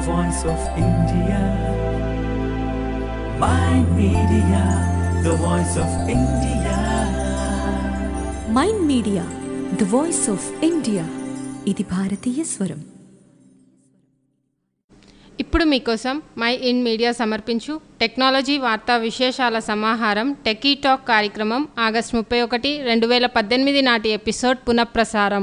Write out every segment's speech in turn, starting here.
voice of India. My media, the voice of India. Mind media the voice of India ఇది భారతీయ స్వరం ఇప్పుడు మీకోసం మై ఇన్ మీడియా సమర్పించు టెక్నాలజీ వార్తా విశేషాల సమాహారం టెకీ టాక్ కార్యక్రమం ఆగస్ట్ ముప్పై ఒకటి రెండు వేల పద్దెనిమిది నాటి ఎపిసోడ్ పునఃప్రసారం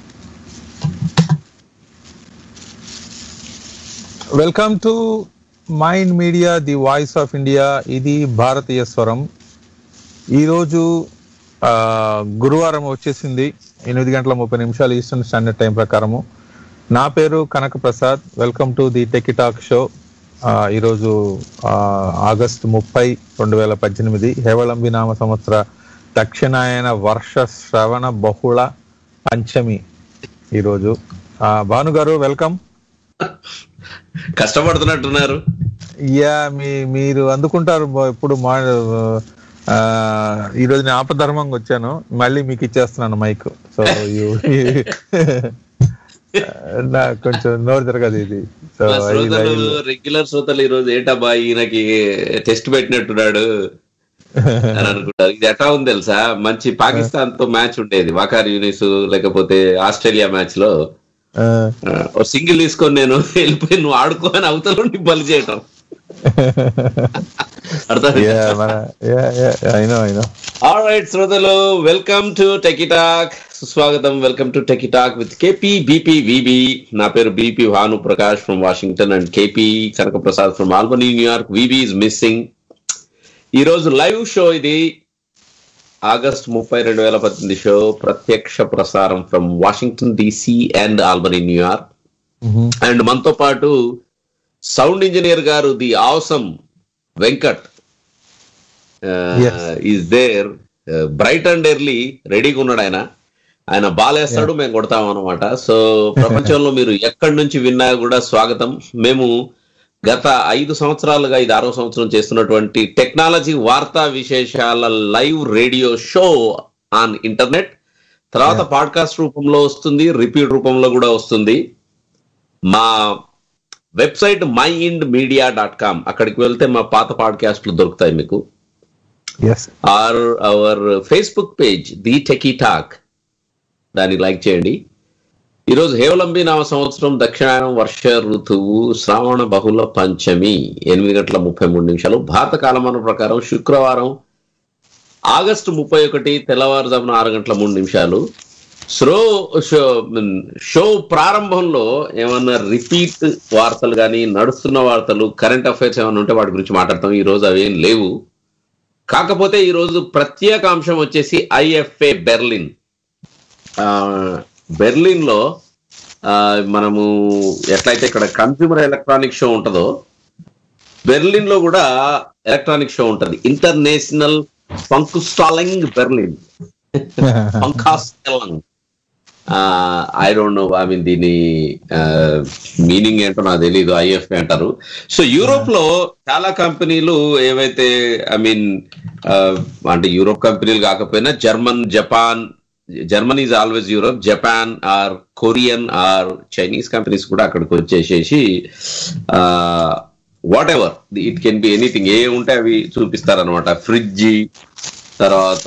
welcome to mind media the voice of India ఇది భారతీయ స్వరం ఈరోజు ఆ, గురువారం వచ్చేసింది ఎనిమిది గంటల ముప్పై నిమిషాలు ఈస్టర్న్ స్టాండర్డ్ టైం ప్రకారము నా పేరు Kanaka Prasad welcome to the techie talk show ఆ, ఈరోజు ఆ, ఆగస్టు ముప్పై రెండు వేల పద్దెనిమిది హేవళంబి నామ సంవత్సర దక్షిణాయన వర్ష శ్రవణ బహుళ పంచమి ఈరోజు ఆ, భాను గారు వెల్కమ్ కష్టపడుతున్నట్టున్నారు యా మీ మీరు అందుకుంటారు బా- ఇప్పుడు మా ఆ, ఈ రోజు నేను ఆపధర్మంగా వచ్చాను మళ్ళీ మీకు ఇచ్చేస్తున్నాను మైక్ సో నాకు కొంచెం నోరు తిరగదు ఇది సో మా శ్రోతలు రెగ్యులర్ శ్రోతలు ఈ రోజు ఏంటబ్బా ఈయనకి టెస్ట్ పెట్టినట్టున్నాడు అని అనుకుంటారు ఇది ఎట్లా ఉంది తెలుసా మంచి పాకిస్తాన్ తో మ్యాచ్ ఉండేది వాకార్ యూనిస్ లేకపోతే ఆస్ట్రేలియా మ్యాచ్ లో ఆ, ఓ సింగిల్ తీసుకొని నేను వెళ్ళిపోయి నువ్వు ఆడుకో అని అవతల నుండి బలి చేయటం అర్థం అయినో అయినో ఆల్ రైట్ శ్రోతలు వెల్కమ్ టు టెకిటాక్ సుస్వాగతం welcome to techie talk with KP BP VB నా పేరు BP Bhanu Prakash from Washington and KP Kanaka Prasad from Albany New York VB is missing ఈ రోజు లైవ్ షో ఇది ఆగస్ట్ ముప్పై రెండు వేల పద్దెనిమిది షో ప్రత్యక్ష ప్రసారం from Washington DC and Albany New York and మనతో పాటు సౌండ్ ఇంజనీర్ గారు the awesome Venkat Yes. Is there bright and early రెడీగా ఉన్నాడు ఆయన ఆయన బాలేస్తాడు మేము కొడతాం అనమాట సో ప్రపంచంలో మీరు ఎక్కడి నుంచి విన్నా కూడా స్వాగతం మేము గత ఐదు సంవత్సరాలుగా ఇది ఆరో సంవత్సరం చేస్తున్నటువంటి టెక్నాలజీ వార్తా విశేషాల live radio show on internet తర్వాత పాడ్కాస్ట్ రూపంలో వస్తుంది రిపీట్ రూపంలో కూడా వస్తుంది మా website my ind media dot com అక్కడికి వెళ్తే మా పాత పాడ్కాస్ట్లు దొరుకుతాయి మీకు as are our Facebook page the techie talk దాన్ని లైక్ చేయండి ఈరోజు హేవలంబి నామ సంవత్సరం దక్షిణాయనం వర్ష ఋతువు శ్రావణ బహుళ పంచమి ఎనిమిది గంటల ముప్పై మూడు నిమిషాలు భారత కాలమాన ప్రకారం శుక్రవారం ఆగస్టు ముప్పై ఒకటి తెల్లవారుజామున ఆరు గంటల మూడు నిమిషాలు స్లో షో షో ప్రారంభంలో ఏమన్నా రిపీట్ వార్తలు కానీ నడుస్తున్న వార్తలు కరెంట్ అఫైర్స్ ఏమైనా ఉంటే వాటి గురించి మాట్లాడతాం ఈ రోజు అవేం లేవు కాకపోతే ఈ రోజు ప్రత్యేక అంశం వచ్చేసి ఐఎఫ్ఏ బెర్లిన్ ఆ, బెర్లిన్ లో ఆ, మనము ఎట్లయితే ఇక్కడ కన్స్యూమర్ ఎలక్ట్రానిక్ షో ఉంటుందో బెర్లిన్ లో కూడా ఎలక్ట్రానిక్ షో ఉంటది international Funkausstellung Berlin Funkausstellung I don't know I mean దీని మీనింగ్ ఏంటో నాకు తెలియదు ఐఎఫ్ఏ అంటారు సో యూరోప్ లో చాలా కంపెనీలు ఏవైతే ఐ మీన్ అంటే యూరోప్ కంపెనీలు కాకపోయినా German Japan Germany is always Europe Japan or Korean or Chinese companies కూడా అక్కడికి వచ్చేసేసి whatever it can be anything ఏ ఉంటే అవి చూపిస్తారనమాట ఫ్రిడ్జ్ తర్వాత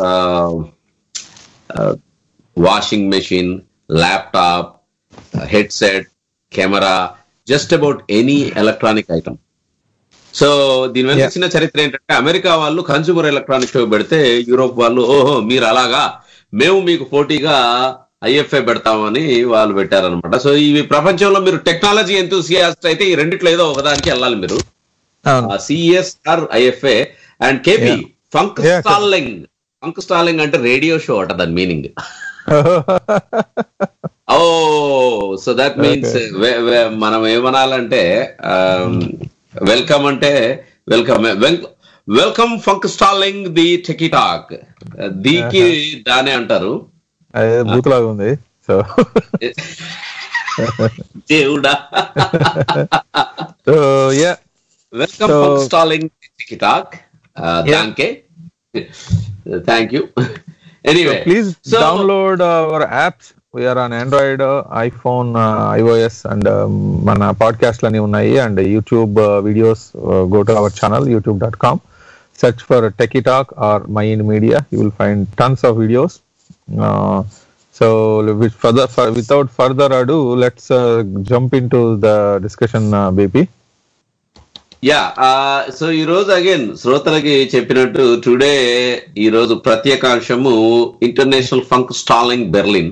washing machine laptop headset camera just about any electronic item so దీని వెనక Yeah. చిన్న చరిత్ర ఏంటంటే అమెరికా వాళ్ళు కన్స్యూమర్ ఎలక్ట్రానిక్ షో పెడితే యూరోప్ వాళ్ళు ఓహో మీరు అలాగా మేము మీకు పోటీగా ఐఎఫ్ఐ పెడతామని వాళ్ళు పెట్టారనమాట సో ఇవి ప్రపంచంలో మీరు టెక్నాలజీ ఎంతూసియాస్ట్ అయితే ఈ రెండిట్లో ఏదో ఒకదానికి వెళ్ళాలి మీరు అవును CS R IFA and KP Yeah. Funk Yeah, stalling funk stalling అంటే రేడియో షో అట దాని meaning oh so that means మనం ఏమనాలంటే వెల్కమ్ అంటే welcome welcome funk stalling the techie talk దీకి దానే అంటారు అదే బూతులాగా ఉంది సో దేవుడా so yeah welcome So- funk stalling techie talk దానికే thank you anyway please So- download our apps we're on Android iPhone iOS and మన పాడ్కాస్ట్లు అన్ని ఉన్నాయి and YouTube videos go to our channel YouTube dot com search for Techie Talk or My In Media. You will find tons of videos. Uh, so, with further, for, without further ado, let's uh, jump into the discussion, uh, baby. Yeah so ఈ రోజు again శ్రోతలకి చెప్పినట్టు today ఈ రోజు ప్రత్యేకాంశము international funk stalling Berlin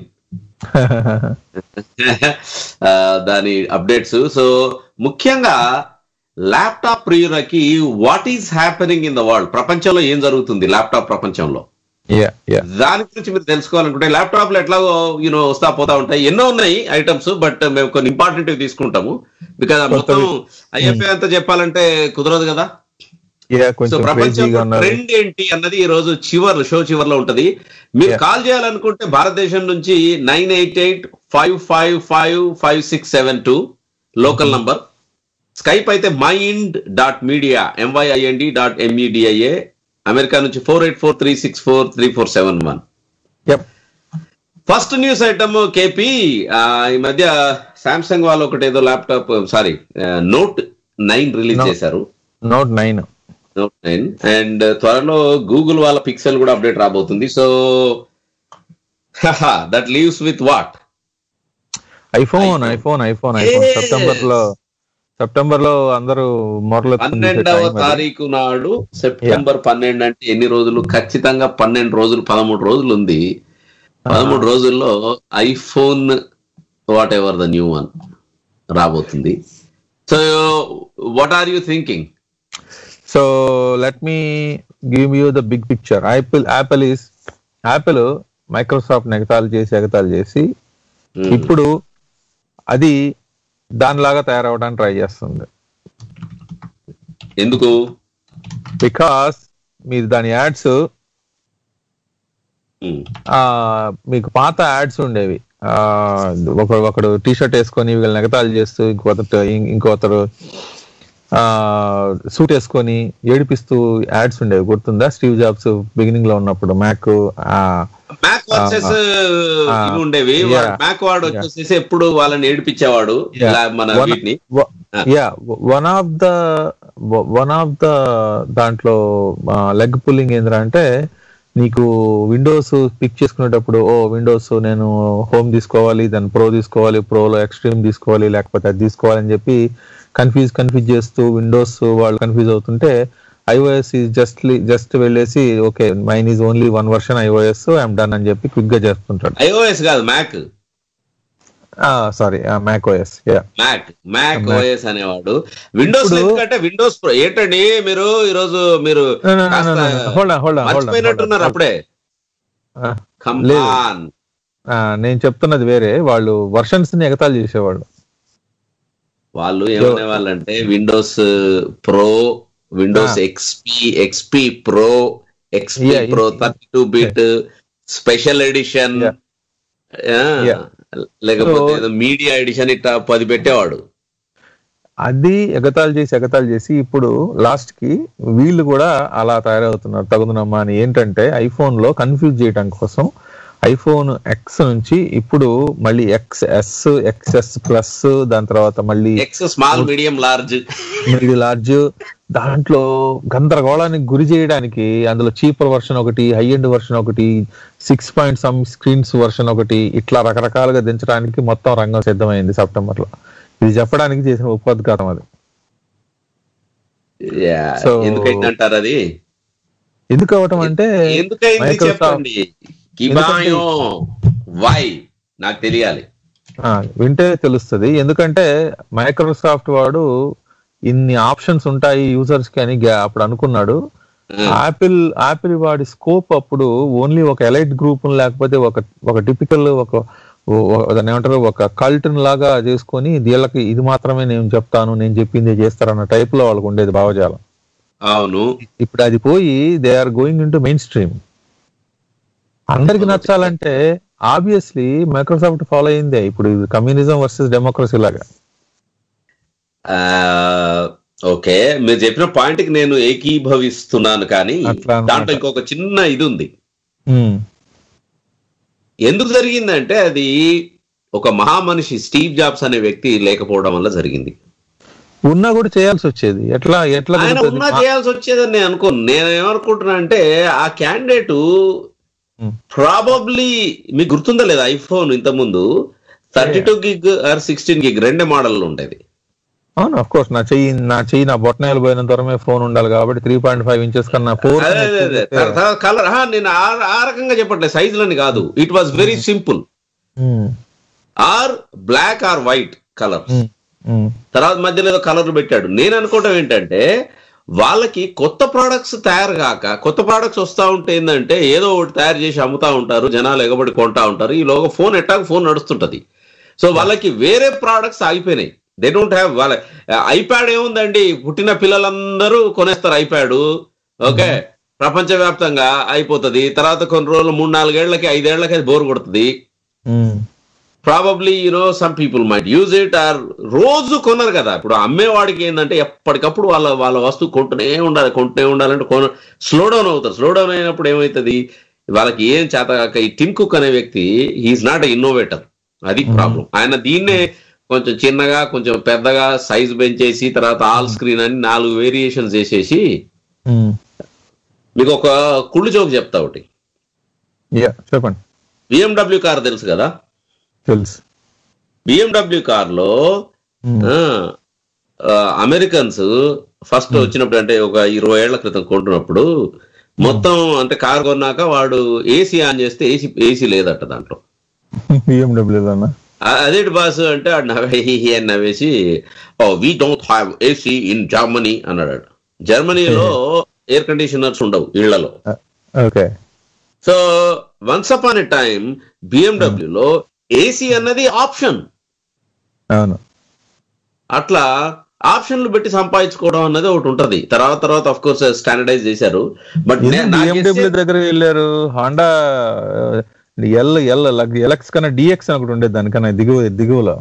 ఆ, దాని updates so ముఖ్యంగా ల్యాప్టాప్ ప్రియులకి what is happening in the world ప్రపంచంలో ఏం జరుగుతుంది ల్యాప్టాప్ ప్రపంచంలో yeah, yeah. దాని గురించి మీరు తెలుసుకోవాలనుకుంటే ల్యాప్టాప్ లో ఎట్లాగో యూనో వస్తా పోతా ఉంటాయి ఎన్నో ఉన్నాయి ఐటమ్స్ బట్ మేము కొన్ని ఇంపార్టెంట్ తీసుకుంటాము బికాజ్ మొత్తం ఐఎఫ్ఏ అంతా చెప్పాలంటే కుదరదు కదా Yeah, సో కొంచెం ప్రపంచంలో క్రేజీగా ఉన్నారు ట్రెండ్ ఏంటి అన్నది ఈ రోజు చివరి షో చివర్లో ఉంటది మీరు Yeah. కాల్ చేయాలనుకుంటే భారతదేశం నుంచి nine eight eight five five five five six seven two local number Skype అయితే mind dot media MYIND dot MEDIA America నుంచి four eight four three six four three four seven one Yep. First news item KP ఈ మధ్య Samsung వాళ్ళు ఒకటి ఏదో laptop sorry note nine release No. చేశారు note nine note nine and త్వరలో Google వాళ్ళ pixel కూడా అప్డేట్ రాబోతుంది so that leaves with what iPhone iPhone. IPhone iPhone iPhone Yes. September లో సెప్టెంబర్ లో అందరూ మొరలెత్తుకుని చూసే పన్నెండవ time అది. తారీఖు నాడు సెప్టెంబర్ పన్నెండు అంటే ఎన్ని రోజులు ఖచ్చితంగా పన్నెండు రోజులు పదమూడు రోజులు ఉంది పదమూడు రోజుల్లో iPhone what ever the new one రాబోతుంది so what are you thinking so let me give you the big picture Apple Apple is Apple Microsoft ఎగతాలు చేసి ఎగతాలు చేసి ఇప్పుడు అది దానిలాగా తయారవడానికి ట్రై చేస్తుంది ఎందుకు బికాస్ మీరు దాని యాడ్స్ Hmm. మీకు పాత యాడ్స్ ఉండేవి ఆ, ఒక ఒకడు టీ షర్ట్ వేసుకొని వీళ్ళని ఎగతాళి చేస్తూ ఇంకొకరు ఇంకొకరు సూట్ వేసుకొని ఏడిపిస్తూ యాడ్స్ ఉండేవి గుర్తుందా స్టీవ్ జాబ్స్ బిగినింగ్ లో ఉన్నప్పుడు మ్యాక్ మ్యాక్ వర్సెస్ ఆ, ఇవి ఉండేవి yeah. మ్యాక్ వాడు వచ్చేసి ఎప్పుడు వాళ్ళని ఏడిపించేవాడు Yeah. ఇలా మన One- వీటిని yeah one of the one of the దాంట్లో లెగ్ పుల్లింగ్ ఏంద్రా అంటే నీకు విండోస్ పిక్ చేసుకునేటప్పుడు ఓ విండోస్ నేను హోమ్ తీసుకోవాలి దాన్ని ప్రో తీసుకోవాలి ప్రోలో ఎక్స్ట్రీమ్ తీసుకోవాలి లేకపోతే అది తీసుకోవాలని చెప్పి కన్ఫ్యూజ్ కన్ఫ్యూజ్ చేస్తూ విండోస్ వాళ్ళు కన్ఫ్యూజ్ అవుతుంటే ఐఓఎస్ ఈజ్ జస్ట్ జస్ట్ వెళ్ళేసి okay mine is only one version iOS I'm done అని చెప్పి క్విక్ గా చేస్తుంటాడు ఐఓఎస్ కాదు Mac sorry Mac OS yeah Mac Mac Mac. OS అనేవాడు విండోస్ ఇప్పుడు- ఎందుకంటే విండోస్ ప్రో ఏంటండి మీరు ఈ రోజు మీరు No, no, no, కాస్త no, no, no. Hold on, hold on, hold on, మర్చిపోయినట్టున్నారు hold on. అప్పుడే Ah, Come లేదు. on. ఆ, నేను చెప్తున్నది వేరే వాళ్ళు వర్షన్స్ ని ఎగతాళి చేసేవాళ్ళు వాళ్ళు ఏమనే వాళ్ళంటే Windows pro Windows Ah. XP XP pro XP Yeah, pro it- thirty two bit special edition Yeah. Yeah. లేకపోతే So- ఏదో మీడియా ఎడిషన్ ఇట్లా పది పెట్టేవాడు అది ఎగతాళి చేసి ఎగతాళి చేసి ఇప్పుడు లాస్ట్ కి వీళ్ళు కూడా అలా తయారవుతున్నారు తగుదనమ్మా అని ఏంటంటే ఐఫోన్ లో కన్ఫ్యూజ్ చేయడం కోసం ఐఫోన్ ఎక్స్ నుంచి ఇప్పుడు మళ్ళీ ఎక్స్ ఎస్ ఎక్స్ఎస్ ప్లస్ దాని తర్వాత మళ్ళీ X small medium large middle large దాంట్లో గందరగోళానికి గురి చేయడానికి అందులో చీపర్ వర్షన్ ఒకటి హై ఎండ్ వర్షన్ ఒకటి six point some screens version ఒకటి ఇట్లా రకరకాలుగా దించడానికి మొత్తం రంగం సిద్ధమైంది సెప్టెంబర్ లో ఇది చెప్పడానికి చేసిన ఉపోద్ఘాతం అది So- ఎందుకైంది అంటారు అది ఎందుకు అవటం అంటే ఎందుకైంది Microsoft- చెప్పండి కిబాయో వై నాకు తెలియాలి ఆ, వింటే తెలుస్తుంది ఎందుకంటే మైక్రోసాఫ్ట్ వాడు ఇన్ని ఆప్షన్స్ ఉంటాయి యూజర్స్ కి అని గా- అప్పుడు అనుకున్నాడు యాపిల్ యాపిల్ వాడి స్కోప్ అప్పుడు ఓన్లీ ఒక ఎలైట్ గ్రూప్ లేకపోతే ఒక ఒక టిపికల్ ఒక ఓ- ఓ- దాన్ని ఏమంటారు ఒక కల్ట్ లాగా చేసుకొని వీళ్ళకి ఇది మాత్రమే నేను చెప్తాను నేను చెప్పింది చేస్తారన్న టైప్ లో వాళ్ళకి ఉండేది భావజాలం అవును ఇప్పుడు అది పోయి they are going into mainstream అందరికి నచ్చాలంటే ఆబ్వియస్లీ మైక్రోసాఫ్ట్ ఫాలో అయిందే ఇప్పుడు కమ్యూనిజం వర్సెస్ డెమోక్రసీ లాగా ఆ, ఓకే మీరు చెప్పిన పాయింట్ కి నేను ఏకీభవిస్తున్నాను కానీ అట్లా అన్నమాట. దాంట్లో ఇంకొక చిన్న ఇది ఉంది ఉమ్, ఎందుకు జరిగిందంటే అది ఒక మహామనిషి స్టీవ్ జాబ్స్ అనే వ్యక్తి లేకపోవడం వల్ల జరిగింది ఉన్నా కూడా చేయాల్సి వచ్చేది ఎట్లా ఎట్లా ఆయన కుదురుతుంది? ఉన్నా చేయాల్సి వచ్చేదని నేను అనుకోను నేను ఏమనుకుంటున్నా అంటే ఆ క్యాండిడేట్ Hmm. ప్రాబబ్లీ మీకు గుర్తుందా లేదా ఐఫోన్ ఇంత ముందు thirty two gig or sixteen gig రెండే మోడల్ ఉండేది అవును అఫ్ కోర్స్ నా చెయ్యి నా చెయ్యి నా బొట్టనేలు పోయినంత వరమే ఫోన్ ఉండాలి కాబట్టి త్రీ పాయింట్ ఫైవ్ ఇంచెస్ కన్నా ఫోర్ అదే అదే అదే కలర్ నేను ఆ- ఆ రకంగా చెప్పట్లేదు సైజులని కాదు it was very simple or black or white colour తర్వాత మధ్యలో ఏదో కలర్ పెట్టాడు నేను అనుకోవడం ఏంటంటే వాళ్ళకి కొత్త ప్రోడక్ట్స్ తయారు కాక కొత్త ప్రోడక్ట్స్ వస్తా ఉంటే ఏంటంటే ఏదో ఒకటి తయారు చేసి అమ్ముతా ఉంటారు జనాలు ఎగబడి కొంటా ఉంటారు ఈలోగా ఫోన్ ఎట్టాక ఫోన్ నడుస్తుంటది సో వాళ్ళకి వేరే ప్రోడక్ట్స్ ఆగిపోయినాయి దే డోంట్ హ్యావ్ వాళ్ళ ఐప్యాడ్ ఏముందండి పుట్టిన పిల్లలందరూ కొనేస్తారు ఐప్యాడ్ ఓకే ప్రపంచవ్యాప్తంగా అయిపోతుంది తర్వాత కొన్ని రోజులు మూడు నాలుగేళ్లకి ఐదేళ్లకి అది బోర్ కొడుతుంది probably you know some people might use it or రోజు కొనరు కదా ఇప్పుడు అమ్మేవాడికి ఏంటంటే ఎప్పటికప్పుడు వాళ్ళ వాళ్ళ వస్తువు కొంటూనే ఉండాలి కొంటూనే ఉండాలంటే కొన స్లో డౌన్ అవుతారు స్లో డౌన్ అయినప్పుడు ఏమవుతుంది వాళ్ళకి ఏం చేత కాక ఈ టిమ్ కుక్ అనే వ్యక్తి హీఈస్ నాట్ ఇన్నోవేటర్ అది ప్రాబ్లం ఆయన దీన్నే కొంచెం చిన్నగా కొంచెం పెద్దగా సైజ్ పెంచేసి తర్వాత ఆల్ స్క్రీన్ అని నాలుగు వేరియేషన్స్ చేసేసి మీకు ఒక కుళ్ళు జోక్ చెప్తా ఒకటి యా చెప్పండి బిఎండబ్ల్యూ కార్ తెలుసు కదా తెలుసు బిఎండబ్ల్యూ కార్ లో Hmm. ఆ, అమెరికన్స్ ఫస్ట్ వచ్చినప్పుడు అంటే ఒక ఇరవై ఏళ్ల క్రితం కొంటున్నప్పుడు మొత్తం అంటే కార్ కొన్నాక వాడు ఏసీ ఆన్ చేస్తే ఏసీ ఏసీ లేదట దాంట్లో బిఎండబ్ల్యూ అన్న ఆ- అదేంటి బాస్ అంటే ఆడు నవ్వే హి హి అని నవ్వేసి oh we don't have AC in Germany అన్నాడు జర్మనీలో ఎయిర్ కండిషనర్స్ ఉండవు ఇళ్లలో okay so once upon a time బిఎండబ్ల్యూలో ఏసీ అన్నది ఆప్షన్ అవును అట్లా ఆప్షన్లు పెట్టి సంపాదించుకోవడం అన్నది ఒకటి ఉంటది తర్వాత తర్వాత అఫ్ కోర్స్ స్టాండర్డైజ్ చేశారు బట్ బిఎండబ్ల్యూ దగ్గర వెళ్ళారు హోండా ఎల్ ఎల్ ఎలక్స్ కన్నా డిఎక్స్ అని ఒకటి ఉండేది దానికన్నా దిగువ దిగువలో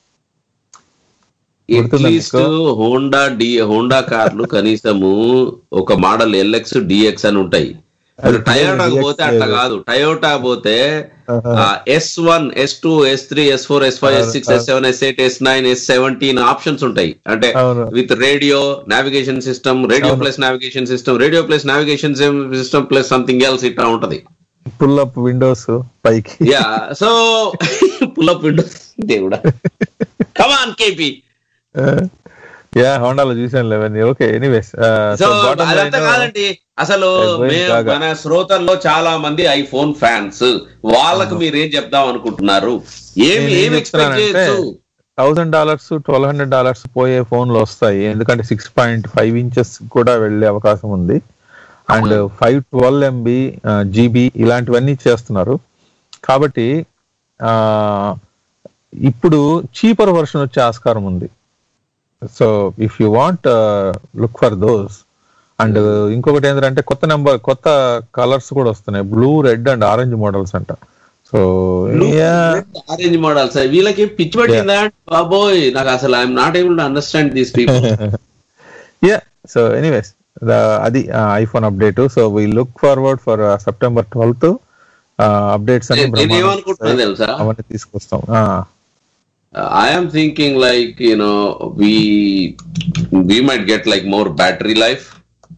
గుర్తుందా అట్లీస్ట్ హోండా డి హోండా కార్లు కనీసము ఒక మోడల్ ఎల్ఎక్స్ డిఎక్స్ అని ఉంటాయి అది టయోటా DX పోతే అట్లా లేదు. కాదు టయోటా పోతే S one S two S three S four S five S six S seven S eight S nine S seventeen options ఉంటాయి అంటే అవును. With radio navigation system radio plus navigation system radio plus navigation system plus something else ఇట్లా ఉంటది pull up windows పైకి yeah so pull up windows దేవుడా come on KP yeah హోండాలో చూసాను లేవని okay anyways so అదంతా కాదండి అసలు Going మే- gaga. మన శ్రోతల్లో చాలా మంది ఐఫోన్ ఫ్యాన్స్ వాళ్ళకు మీరు ఏం చెప్దాం అనుకుంటున్నారు ఏమి నేను ఏం ఏం ఎక్స్పెక్ట్ చెప్తున్నానంటే, చేయొచ్చు thousand dollars twelve hundred dollars పోయే ఫోన్లు వస్తాయి ఎందుకంటే సిక్స్ పాయింట్ ఫైవ్ ఇంచెస్ కూడా వెళ్ళే అవకాశం ఉంది and five twelve MB GB ఇలాంటివన్నీ చేస్తున్నారు కాబట్టి ఆ, ఇప్పుడు చీపర్ వర్షన్ వచ్చే ఆస్కారం ఉంది so if you want look for those and ఇంకొకటి ఏంటంటే కొత్త నెంబర్ కొత్త కలర్స్ కూడా వస్తున్నాయి blue red and orange models అంట సో ఆరెంజ్ మోడల్స్ వీళ్ళకి పిచ్చి పట్టిందా బాబోయ్ నాకు అసలు I'm not able to understand these people yeah so anyways అది iPhone update so we look forward for September twelfth updates అన్ని నేను ఏమనుకుంటున్నాను తెలుసా అవన్నీ తీసుకొస్తాం I'm thinking like you know we we might get like more battery life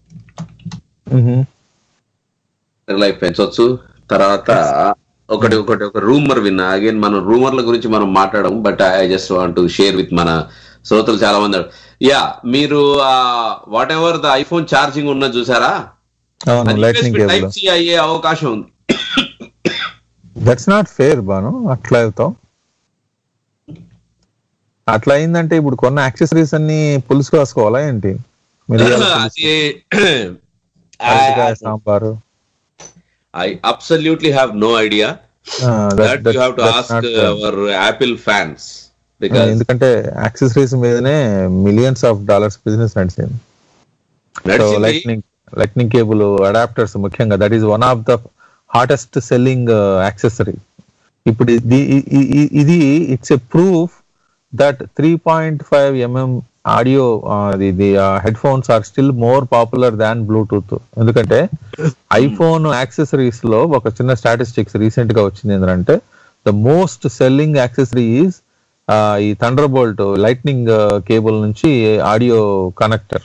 life పెంచవచ్చు తర్వాత ఒకటి ఒకటి ఒక రూమర్ విన్నా అగైన్ మనం రూమర్ల గురించి మనం మాట్లాడడం but I just want to share with మన శ్రోతలు చాలా మంది యా మీరు what ever the iPhone charging ఉన్న చూసారా అవును లైట్నింగ్ టైప్ కేబుల్ సి అయ్యే అవకాశం ఉంది దట్స్ నాట్ ఫేర్ బాను అట్లా అవుతాం అట్లా అయిందంటే ఇప్పుడు కొన్న యాక్సెసరీస్ అన్ని పులుసు కాసుకోవాలా ఏంటి మిరియాల పులుసు, అరటికాయ sambar I absolutely have no idea ఆ, that- that you that- have to that's ask not fair. Our Apple fans ఆ, బికాస్ ఎందుకంటే యాక్సెసరీస్ మీదనే మిలియన్స్ ఆఫ్ డాలర్స్ బిజినెస్ నడిచింది సో నడిచింది లైట్నింగ్ లైట్నింగ్ కేబుల్ అడాప్టర్స్ ముఖ్యంగా that is one of the hottest selling accessory ఇప్పుడు ఇది ఇ- ఇ- ఇది it's a proof that three point five mm audio the headphones are still more popular than Bluetooth ఎందుకంటే iPhone accessories లో ఒక చిన్న స్టాటిస్టిక్స్ రీసెంట్ గా వచ్చింది ఏంటంటే the most selling accessory is ఈ థండర్ బోల్ట్ లైట్నింగ్ కేబుల్ నుంచి audio connector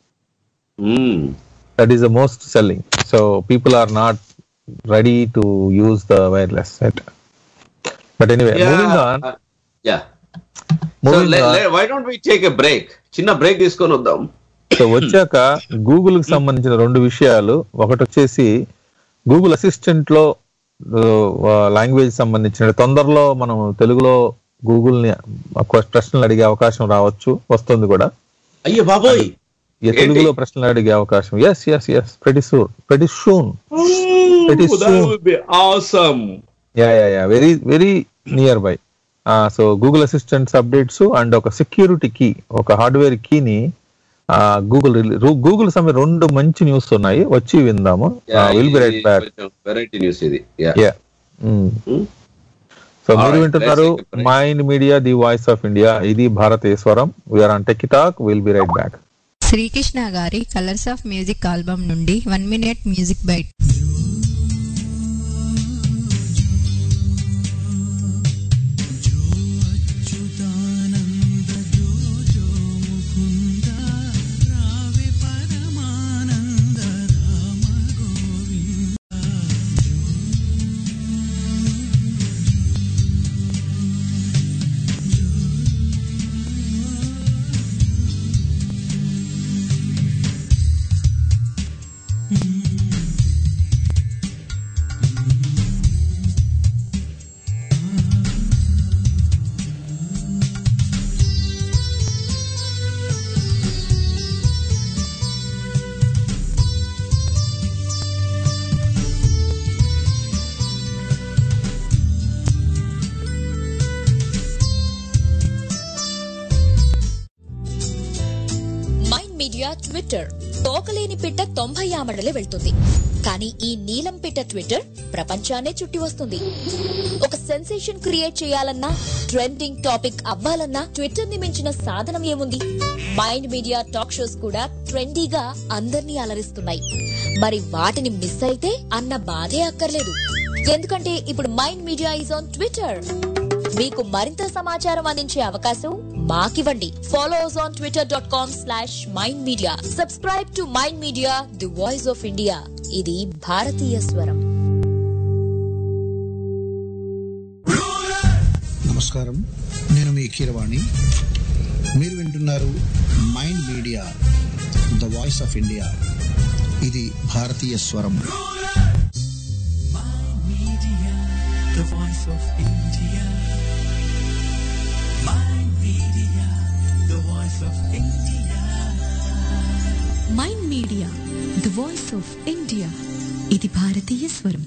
that is the most selling. So people are not ready to use the wireless set. But anyway, moving on. Yeah so Moving on. Why don't we take a break చిన్న break తీసుకొని వద్దాం so వచ్చాక Google కి సంబంధించిన రెండు విషయాలు ఒకటి వచ్చేసి గూగుల్ అసిస్టెంట్ లో లాంగ్వేజ్ సంబంధించిన తొందరలో మనం తెలుగులో గూగుల్ ని ఒక ప్రశ్నలు అడిగే అవకాశం రావచ్చు వస్తుంది కూడా అయ్యో బాబోయ్ ఈ తెలుగులో ప్రశ్నలు అడిగే అవకాశం yes yes yes pretty soon pretty soon pretty soon awesome yeah yeah yeah very very near by so Google assistants updates and ఒక సెక్యూరిటీ కీ ఒక హార్డ్వేర్ కీని గూగుల్ గూగుల్ సమయం రెండు మంచి న్యూస్ ఉన్నాయి వచ్చి విందాము will be right back variety news ఇది యా యా సో మీరు Alright, వింటున్నారు let's take a break. Mind media the voice of India ఇది భారతేశ్వరం we're on tech talk will be right back Srikrishna గారి కలర్స్ ఆఫ్ మ్యూజిక్ ఆల్బమ్ నుండి one minute music bite Mind Media Twitter తోకలేని పిట్ట తొంభై ఆమడలే వెళ్తుంది కానీ ఈ నీలం పిట్ట ట్విట్టర్ ప్రపంచాన్నే చుట్టి వస్తుంది ఒక సెన్సేషన్ క్రియేట్ చేయాలన్నా ట్రెండింగ్ టాపిక్ అవ్వాలన్నా ట్విట్టర్ ని మించిన సాధనం ఏముంది మైండ్ మీడియా టాక్ షోస్ కూడా ట్రెండీగా అందర్నీ అలరిస్తున్నాయి మరి వాటిని మిస్ అయితే అన్న బాధే అక్కర్లేదు ఎందుకంటే ఇప్పుడు Mind Media is on Twitter మీకు మరింత సమాచారం అందించే అవకాశం మాకివ్వండి follow us on Twitter dot com slash Mind Media subscribe to mind media the voice of India ఇది భారతీయ స్వరం నమస్కారం నేను మీ కీరవాణి మీరు వింటున్నారు Mind media the voice of India ఇది భారతీయ స్వరం Media, the voice of India. Mind Media, the voice of India. Mind media the voice of India ఇది భారతీయ స్వరం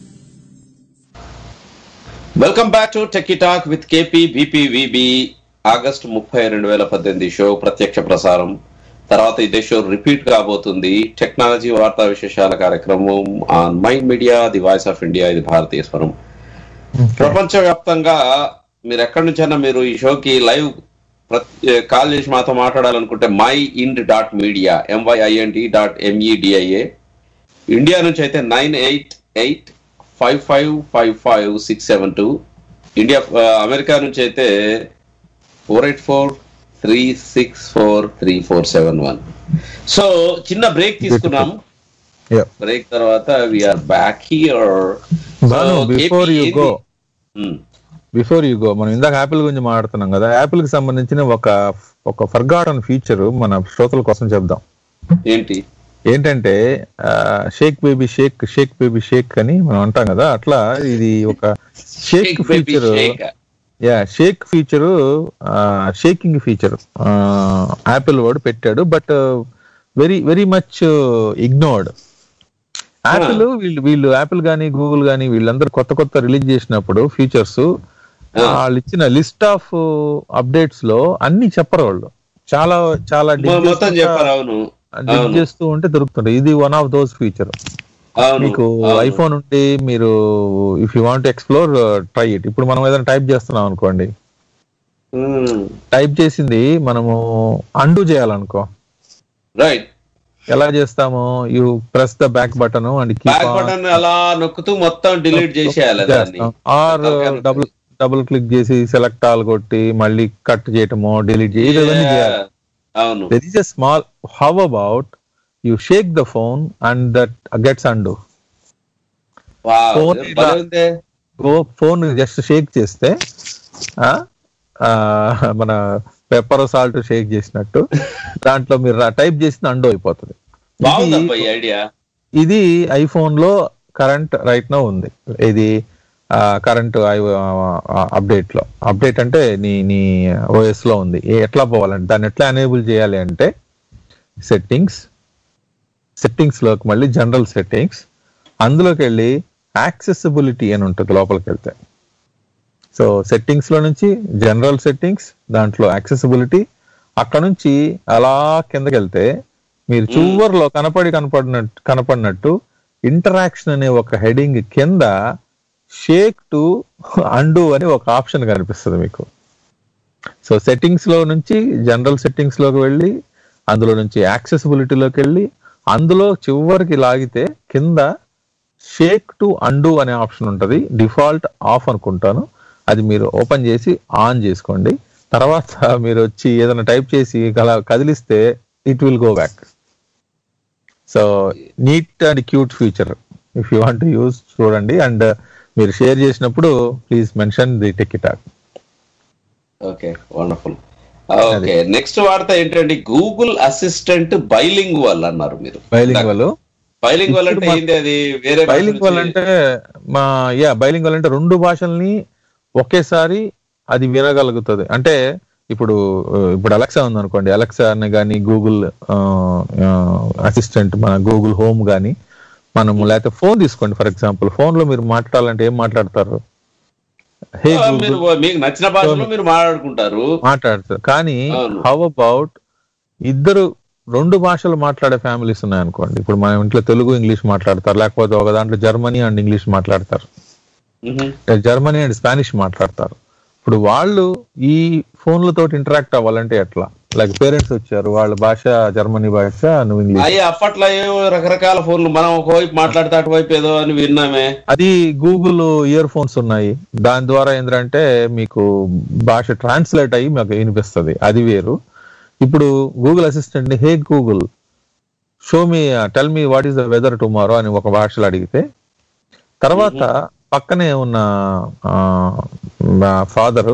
welcome back to techie talk with KP బీపీవీబీ ఆగస్టు ముప్పై రెండు వేల పద్దెనిమిది షో ప్రత్యక్ష ప్రసారం తర్వాత ఇదే షో రిపీట్ కాబోతుంది టెక్నాలజీ వార్తా విశేషాల కార్యక్రమం on Mind media the voice of India ఇది భారతీయ స్వరం ప్రపంచవ్యాప్తంగా మీరు ఎక్కడి నుంచైనా మీరు ఈ షోకి లైవ్ కాల్ చేసి మాతో మాట్లాడాలనుకుంటే Mind dot media MYIND dot M E D I A India నుంచి అయితే nine eight eight five five five five six seven two India ఆ, అమెరికా నుంచి అయితే four eight four three six four three four seven one so చిన్న break తీసుకున్నాం Yeah. Break తర్వాత we're back here Banu, before you go, before you go మనం ఇందాక Apple గురించి మాట్లాడుతున్నాం కదా యాపిల్ కి సంబంధించిన ఒక ఒక ఫర్గాటన్ ఫీచర్ మన శ్రోతల కోసం చెప్దాం ఏంటి ఏంటంటే shake baby shake shake baby shake అని మనం అంటాం కదా అట్లా ఇది ఒక shake Shake baby feature shake. Yeah shake feature shaking feature Apple వాడు పెట్టాడు but very very much ignored Apple వీళ్ళు వీళ్ళు యాపిల్ కానీ గూగుల్ కానీ వీళ్ళందరూ కొత్త కొత్త రిలీజ్ చేసినప్పుడు ఫీచర్స్ వాళ్ళు ఇచ్చిన లిస్ట్ ఆఫ్ అప్డేట్స్ లో అన్ని చెప్పరు వాళ్ళు చాలా చాలా dig మొత్తం చేసుకుంటా- చెప్పారు అవును dig అవును. చేస్తూ ఉంటే దొరుకుతుంటాయి ఇది వన్ ఆఫ్ దోస్ ఫీచర్ అవును మీకు అవును. ఐఫోన్ ఉంటే మీరు if you want explore try it ఇప్పుడు మనం ఏదైనా టైప్ చేస్తున్నాం అనుకోండి టైప్ చేసింది మనము అండు చేయాలనుకో రైట్ ఎలా చేస్తాము you press the back button and back button అలా నొక్కుతూ మొత్తం డిలీట్ చేసేయాలి దాన్ని ఆర్ డబుల్ డబుల్ క్లిక్ చేసి సెలెక్ట్ ఆల్ కొట్టి మళ్ళీ కట్ చేయటము డిలీట్ చేసి ఇవన్నీ చేయాలి అవును there is a small how about you shake the phone and that gets undo wow, phone భలే ఇలా- ఉందే. ఫోన్ జస్ట్ షేక్ చేస్తే ఆ, ఆ, మన పెప్పర్ సాల్ట్ షేక్ చేసినట్టు దాంట్లో మీరు టైప్ చేసిన అండు అయిపోతుంది బాగుందబ్బా ఈ ఐడియా ఇది ఐఫోన్ లో కరెంట్ రైట్ నో ఉంది ఇది కరెంట్ అప్డేట్ లో అప్డేట్ అంటే నీ నీ ఓఎస్ లో ఉంది ఏ- ఎట్లా పోవాలంటే దాన్ని ఎట్లా ఎనేబుల్ చేయాలి అంటే సెట్టింగ్స్ సెట్టింగ్స్ లోకి మళ్ళీ జనరల్ సెట్టింగ్స్ అందులోకి వెళ్ళి యాక్సెసిబిలిటీ అని ఉంటుంది లోపలికి వెళ్తే సో సెట్టింగ్స్ లో నుంచి జనరల్ సెట్టింగ్స్ దాంట్లో యాక్సెసిబిలిటీ అక్కడ నుంచి అలా కిందకి వెళ్తే మీరు చివర్లో కనపడి కనపడినట్టు కనపడినట్టు ఇంటరాక్షన్ అనే ఒక హెడింగ్ కింద షేక్ టు అండు అని ఒక ఆప్షన్ కనిపిస్తుంది మీకు సో సెట్టింగ్స్ లో నుంచి జనరల్ సెట్టింగ్స్ లోకి వెళ్ళి అందులో నుంచి యాక్సెసిబిలిటీలోకి వెళ్ళి అందులో చివరికి లాగితే కింద షేక్ టు అండు అనే ఆప్షన్ ఉంటుంది డిఫాల్ట్ ఆఫ్ అనుకుంటాను అది మీరు ఓపెన్ చేసి ఆన్ చేసుకోండి తర్వాత మీరు వచ్చి ఏదైనా టైప్ చేసి అలా కదిలిస్తే it will go back so neat and cute future if you want use చూడండి అండ్ మీరు షేర్ చేసినప్పుడు please mention the ticket okay wonderful okay next వార్త ఏంటంటే గూగుల్ అసిస్టెంట్ బైలింగ్ వల్ అన్నారు మీరు బైలింగ్ వాళ్ళు బైలింగ్ వల్ అంటే ఏంది అది వేరే భాష బైలింగ్ వల్ నుంచి- అంటే మా యా బైలింగ్ వల్ అంటే రెండు భాషల్ని ఒకేసారి అది వినగలుగుతుంది అంటే ఇప్పుడు ఆ, ఇప్పుడు అలెక్సా ఉంది అనుకోండి అలెక్సా అని కానీ గూగుల్ అసిస్టెంట్ మన గూగుల్ హోమ్ కానీ మనము లేకపోతే ఫోన్ తీసుకోండి ఫర్ ఎగ్జాంపుల్ ఫోన్ లో మీరు మాట్లాడాలంటే ఏం మాట్లాడతారు హే ఆ, మీరు మీకు నచ్చిన భాషలో మీరు మాట్లాడుకుంటారు మాట్లాడతారు కానీ అవును. హౌ అబౌట్ ఇద్దరు రెండు భాషలు మాట్లాడే ఫ్యామిలీస్ ఉన్నాయనుకోండి ఇప్పుడు మన ఇంట్లో తెలుగు ఇంగ్లీష్ మాట్లాడతారు లేకపోతే ఒక దాంట్లో జర్మనీ అండ్ ఇంగ్లీష్ మాట్లాడతారు మ్మ్. జర్మనీ అండ్ స్పానిష్ మాట్లాడతారు ఇప్పుడు వాళ్ళు ఈ ఫోన్లతో ఇంటరాక్ట్ అవ్వాలంటే ఎట్లా లైక్ పేరెంట్స్ వచ్చారు వాళ్ళ భాష జర్మనీ భాష నువ్వు ఇంగ్లీష్ అయ్యి అప్పట్లో ఏవో రకరకాల ఫోన్లు మనం ఒకవైపు మాట్లాడితే అటువైపు ఏదో అని విన్నామే అది గూగుల్ ఇయర్ ఫోన్స్ ఉన్నాయి దాని ద్వారా ఏంటంటే మీకు భాష ట్రాన్స్లేట్ అయ్యి మాకు వినిపిస్తుంది అది వేరు ఇప్పుడు గూగుల్ అసిస్టెంట్ ని hey Google show me tell me what is the weather tomorrow అని ఒక భాషలో అడిగితే తర్వాత పక్కనే ఉన్న ఫాదరు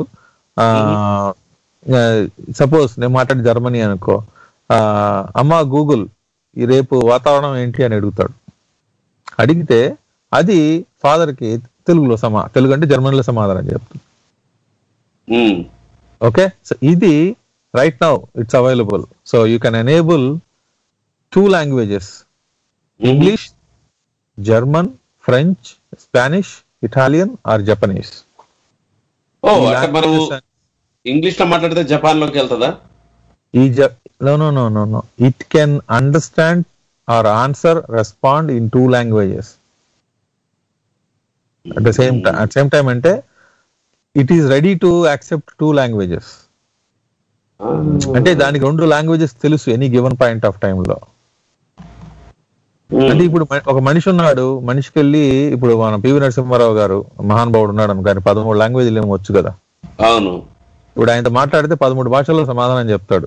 సపోజ్ నేను మాట్లాడి జర్మనీ అనుకో ఆ, అమ్మా గూగుల్ ఈ రేపు వాతావరణం ఏంటి అని అడుగుతాడు అడిగితే అది ఫాదర్ కి తెలుగులో సమా తెలుగు అంటే జర్మనీలో సమాధానం చెప్తుంది మ్మ్. ఓకే సో ఇది right now it's available so you can enable two languages English German French Spanish Italian or Japanese oh అంటే మనం ఇంగ్లీష్ లో మాట్లాడితే జపాన్ లోకి వెళ్తుందా ఈ no no no no no it can understand or answer respond in two languages at the same time at same time అంటే it is ready to accept two languages అంటే దానికి రెండు లాంగ్వేజెస్ తెలుసు any given point of time లో అంటే ఇప్పుడు మ- ఒక మనిషి ఉన్నాడు మనిషికి వెళ్ళి ఇప్పుడు మన పివి నరసింహారావు గారు మహానుభావుడు ఉన్నాడు అనుకో, ఆయన పదమూడు లాంగ్వేజ్లు ఏమో వచ్చు కదా అవును ఇప్పుడు ఆయనతో మాట్లాడితే పదమూడు భాషల్లో సమాధానం చెప్తాడు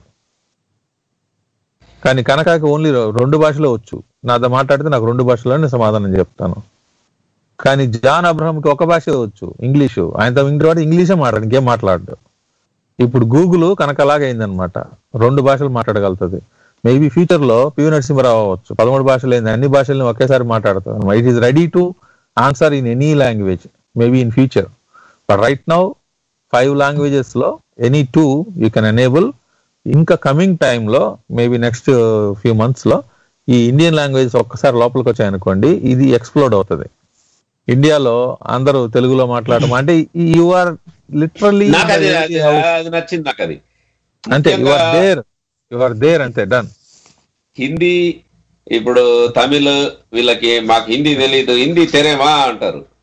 కానీ కనకాకి ఓన్లీ రెండు భాషలో వచ్చు నాతో మాట్లాడితే నాకు రెండు భాషలోనే సమాధానం చెప్తాను కానీ జాన్ అబ్రహంకి ఒక భాష వచ్చు ఇంగ్లీషు ఆయనతో ఇంటి ఇంగ్లీషే మాట్లాడు ఇంకేం మాట్లాడు ఇప్పుడు గూగుల్ కనకలాగా అయిందనమాట రెండు భాషలు మాట్లాడగలుగుతుంది మేబీ ఫ్యూచర్ లో పివి నరసింహరావు అవ్వచ్చు పదమూడు భాషలు ఏంది అన్ని భాషల్ని ఒకేసారి మాట్లాడతారు it is ready to answer in any language maybe in future but right now five languages లో any two you can enable ఇంకా కమింగ్ లో మేబీ నెక్స్ట్ ఫ్యూ మంత్స్ లో ఈ ఇండియన్ లాంగ్వేజెస్ ఒక్కసారి లోపలికి వచ్చాయనుకోండి ఇది ఎక్స్ప్లోడ్ అవుతుంది ఇండియాలో అందరూ తెలుగులో మాట్లాడడం అంటే యు ఆర్ లిటరల్లీ నాకు అది అది అది నచ్చింది నాకు అది అంటే యు ఆర్ ముఖ్యంగా దేర్ యు ఆర్ దేర్ అంతే డన్ హిందీ ఇప్పుడు తమిళ్ వీళ్ళకి మాకు హిందీ తెలియదు హిందీ తెరేమా అంటారు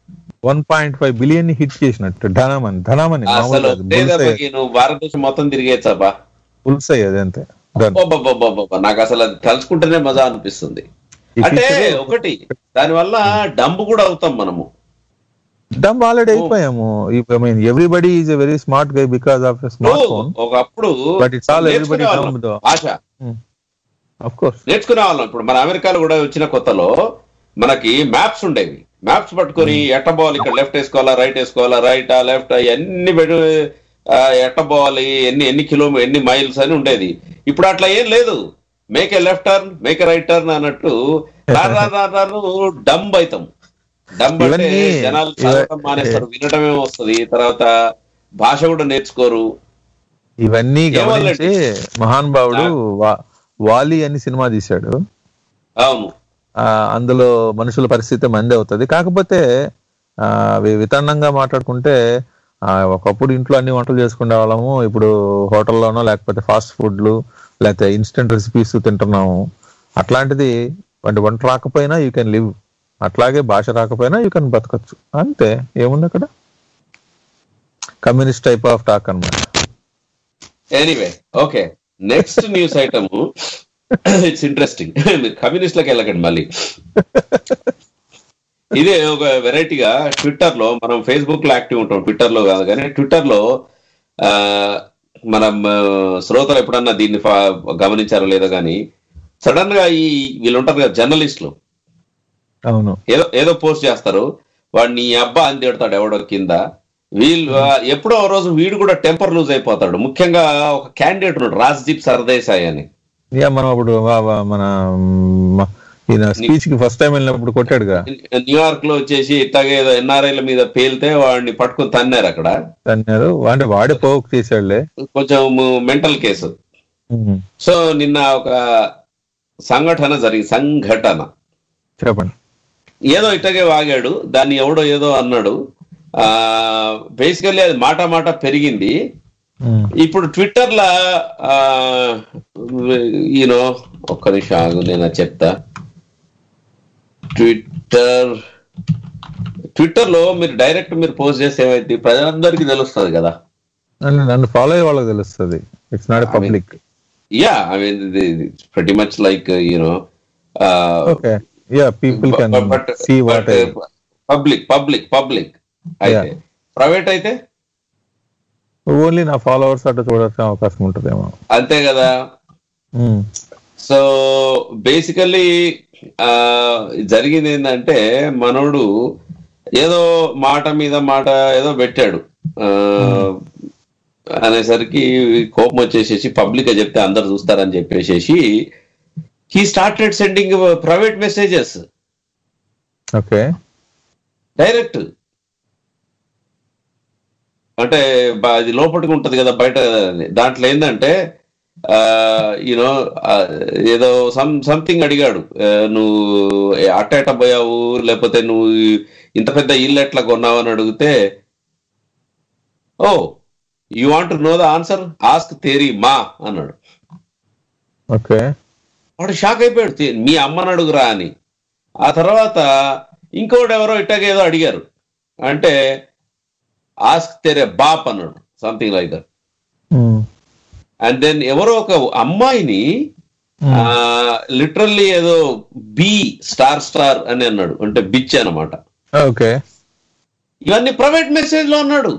వన్ పాయింట్ ఫైవ్ బిలియన్ ని హిట్ చేసినట్టు ధనమని ధనమని అసలు ఒకే దెబ్బకి నువ్వు భారతదేశం మొత్తం తిరిగేచ్చబ్బా పుల్సయ్య అది అంతే Done. అబ్బబ్బబ్బబ్బబ్బ. నాకు అసలు అది తలుచుకుంటేనే మజా అనిపిస్తుంది ఈ అంటే feature- ఒకటి దానివల్ల డంబు కూడా అవుతాం మనము డమ్ ఆల్రెడీ అయిపోయాము I mean everybody is a very smart guy because of smart phone ఒకప్పుడు But it's all everybody నేర్చుకునే dumb though. భాష అఫ్ కోర్స్ నేర్చుకునే వాళ్ళం ఇప్పుడు మన అమెరికాలో కూడా వచ్చిన కొత్తలో మనకి మ్యాప్స్ ఉండేవి మ్యాప్స్ పట్టుకొని ఎట్ట పోవాలి ఇక్కడ లెఫ్ట్ వేసుకోవాలా రైట్ వేసుకోవాలా రైట్ లెఫ్ట్ అన్ని పెడు ఆ, ఎట్ట పోవాలి ఎన్ని ఎన్ని కిలోమీటర్ ఎన్ని మైల్స్ అని ఉండేది ఇప్పుడు అట్లా ఏం లేదు make a left turn make a right turn అన్నట్టు రాను రాను రాను రాను డంబ్ అవుతాం డంబ్ అంటే ఇవన్నీ- జనాలు ఇవ- చదవడం మానేస్తారు వినటమే వస్తుంది తర్వాత భాష కూడా నేర్చుకోరు ఇవన్నీ ఏమోలేండి. గమనించి మహాన్ భావుడు వా- వాలి అని సినిమా తీశాడు అవును ఆ, అందులో మనుషుల పరిస్థితి మంది అవుతుంది కాకపోతే ఆ, వి- వితరణంగా మాట్లాడుకుంటే ఆ, ఒకప్పుడు ఇంట్లో అన్ని వంటలు చేసుకునే వాళ్ళము ఇప్పుడు హోటల్లోనో లేకపోతే ఫాస్ట్ ఫుడ్లు లేకపోతే ఇన్స్టెంట్ రెసిపీస్ తింటున్నాము అట్లాంటిది అంటే వంట రాకపోయినా యూ కెన్ లివ్ అట్లాగే భాష రాకపోయినా యూ కెన్ బతకచ్చు అంతే ఏముంది అక్కడ కమ్యూనిస్ట్ టైప్ ఆఫ్ టాక్ అన్నమాట anyway okay next news item it's interesting మీరు కమ్యూనిస్ట్లకు వెళ్ళకండి మళ్ళీ ఇదే ఒక వెరైటీగా ట్విట్టర్ లో మనం ఫేస్బుక్ లో యాక్టివ్ ఉంటాం ట్విట్టర్ లో కాదు కానీ ట్విట్టర్ లో ఆ, మనం ఆ, శ్రోతలు ఎప్పుడన్నా దీన్ని ఫా- గమనించారో లేదో కానీ సడన్ గా ఈ వీళ్ళు ఉంటారు కదా జర్నలిస్టులు అవును ఏదో ఏదో పోస్ట్ చేస్తారు వాడిని అబ్బా అని తిడతాడు ఎవడో కింద వీళ్ళు ఆ, ఎప్పుడో ఓ రోజు వీడు కూడా టెంపర్ లూజ్ అయిపోతాడు ముఖ్యంగా ఒక క్యాండిడేట్ ఉన్నాడు రాజ్దీప్ సర్దేశాయ్ అని యా మనం అప్పుడు వా- వా- మన మ- ఈయన స్పీచ్ కి ఫస్ట్ టైం వెళ్ళినప్పుడు కొట్టాడుగా న్యూయార్క్ లో వచ్చేసి ఇట్లాగే ఏదో ఎన్ఆర్ఐల మీద పేలితే వాడిని పట్టుకుని తన్నారు అక్కడ అన్నారు అంటే వాడే పోక్ చేశాడులే కొంచెం మెంటల్ కేసు ఉమ్, సో నిన్న ఒక సంఘటన జరిగి సంఘటన చెప్పండి ఏదో ఇట్టగే వాగాడు దాన్ని ఎవడో ఏదో అన్నాడు ఆ బేసికల్లీ అది మాట మాట పెరిగింది ఉమ్, ఇప్పుడు ట్విట్టర్ లా యూనో ఒక్క నిమిషం ఆగు నేను అది చెప్తా ట్విట్టర్ ట్విట్టర్ లో మీరు డైరెక్ట్ మీరు పోస్ట్ చేస్తే ఏమైంది ప్రజలందరికీ తెలుస్తుంది కదా నన్ను నన్ను ఫాలో అయ్యే వాళ్ళకి తెలుస్తుంది it's not public ya I mean pretty much like you know okay ya people can see what public public public అయితే ప్రైవేట్ అయితే ఓన్లీ నా ఫాలోవర్స్ అట్లా చూడాల్సిన అవకాశం ఉంటుందేమో అంతే కదా ఉమ్, సో బేసికల్లీ జరిగింది ఏంటంటే మనోడు ఏదో మాట మీద మాట ఏదో పెట్టాడు ఆ, అనేసరికి కోపం వచ్చేసేసి పబ్లిక్ గా చెప్తే అందరు చూస్తారని చెప్పేసేసి he started sending private messages okay direct అంటే బ- అది లోపలికి ఉంటది కదా బయట దాంట్లో ఏంటంటే యూనో ఏదో సమ్ సంథింగ్ అడిగాడు ఆ, నువ్వు అట్ట ఎట్ట పోయావు లేకపోతే నువ్వు ఇంత పెద్ద ఇల్లు ఎట్లా కొన్నావు అని అడిగితే oh you want know the answer ask తేరీ మా అన్నాడు ఓకే వాడు షాక్ అయిపోయాడు "తే- మీ అమ్మని అడుగురా అని ఆ తర్వాత ఇంకోటి ఎవరో ఇట్టగేదో అడిగారు అంటే ఆస్క్ తెరే బాప్ అన్నాడు something like that um, and then ఎవరో ఒక అమ్మాయిని లిటరల్లీ ఏదో బి స్టార్ స్టార్ అని అన్నాడు అంటే బిచ్ అన్నమాట ఓకే ఇవన్నీ ప్రైవేట్ మెసేజ్ లో అన్నాడు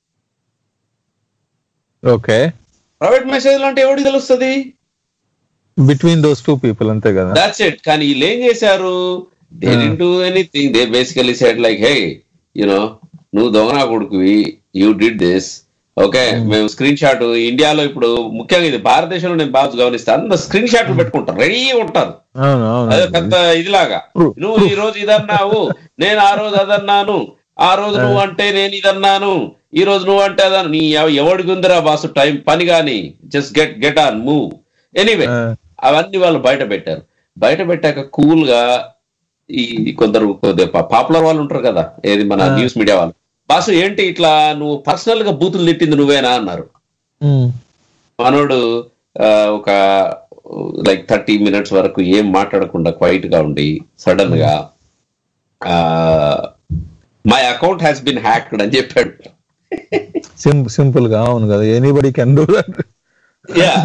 ఓకే ప్రైవేట్ మెసేజ్ లో అంటే ఎవరికి తెలుస్తుంది బిట్వీన్ దోస్ టూ పీపుల్ అంతే కదా దాట్స్ ఇట్ కానీ వీళ్ళు ఏం చేశారు they didn't do anything they basically said like hey you know నువ్వు దొంగనా కొడుకువి యూ డిడ్ దిస్ ఓకే మేము స్క్రీన్ షాట్ ఇండియాలో ఇప్పుడు ముఖ్యంగా ఇది భారతదేశంలో నేను బాగా గమనిస్తాను అందరు స్క్రీన్ షాట్లు పెట్టుకుంటారు రెడీ ఉంటారు అవును అదే అవును పెద్ద ఇదిలాగా Proof, నువ్వు ఈ రోజు ఇదన్నావు నేను ఆ రోజు అదన్నాను ఆ రోజు నువ్వు అంటే నేను ఇదన్నాను ఈ రోజు నువ్వు అంటే అదన్నా నీ ఎవ- ఎవడికి ఉందిరా బాసు టైం పని కానీ just get get on move anyway ఆ, అవన్నీ వాళ్ళు బయట పెట్టారు బయట పెట్టాక కూల్ గా ఈ కొందరు కొద్దిగా పాపులర్ వాళ్ళు ఉంటారు కదా ఏది మన న్యూస్ మీడియా వాళ్ళు బాసు ఏంటి ఇట్లా నువ్వు పర్సనల్ గా బూతులు తిట్టింది నువ్వేనా అన్నారు ఉమ్, మనోడు ఆ, ఒక లైక్ థర్టీ మినిట్స్ వరకు ఏం మాట్లాడకుండా క్వైట్ గా ఉండి సడన్ గా ఆ my account has been hacked అని చెప్పాడు సిం- సింపుల్ గా అవును కదా anybody can do that ya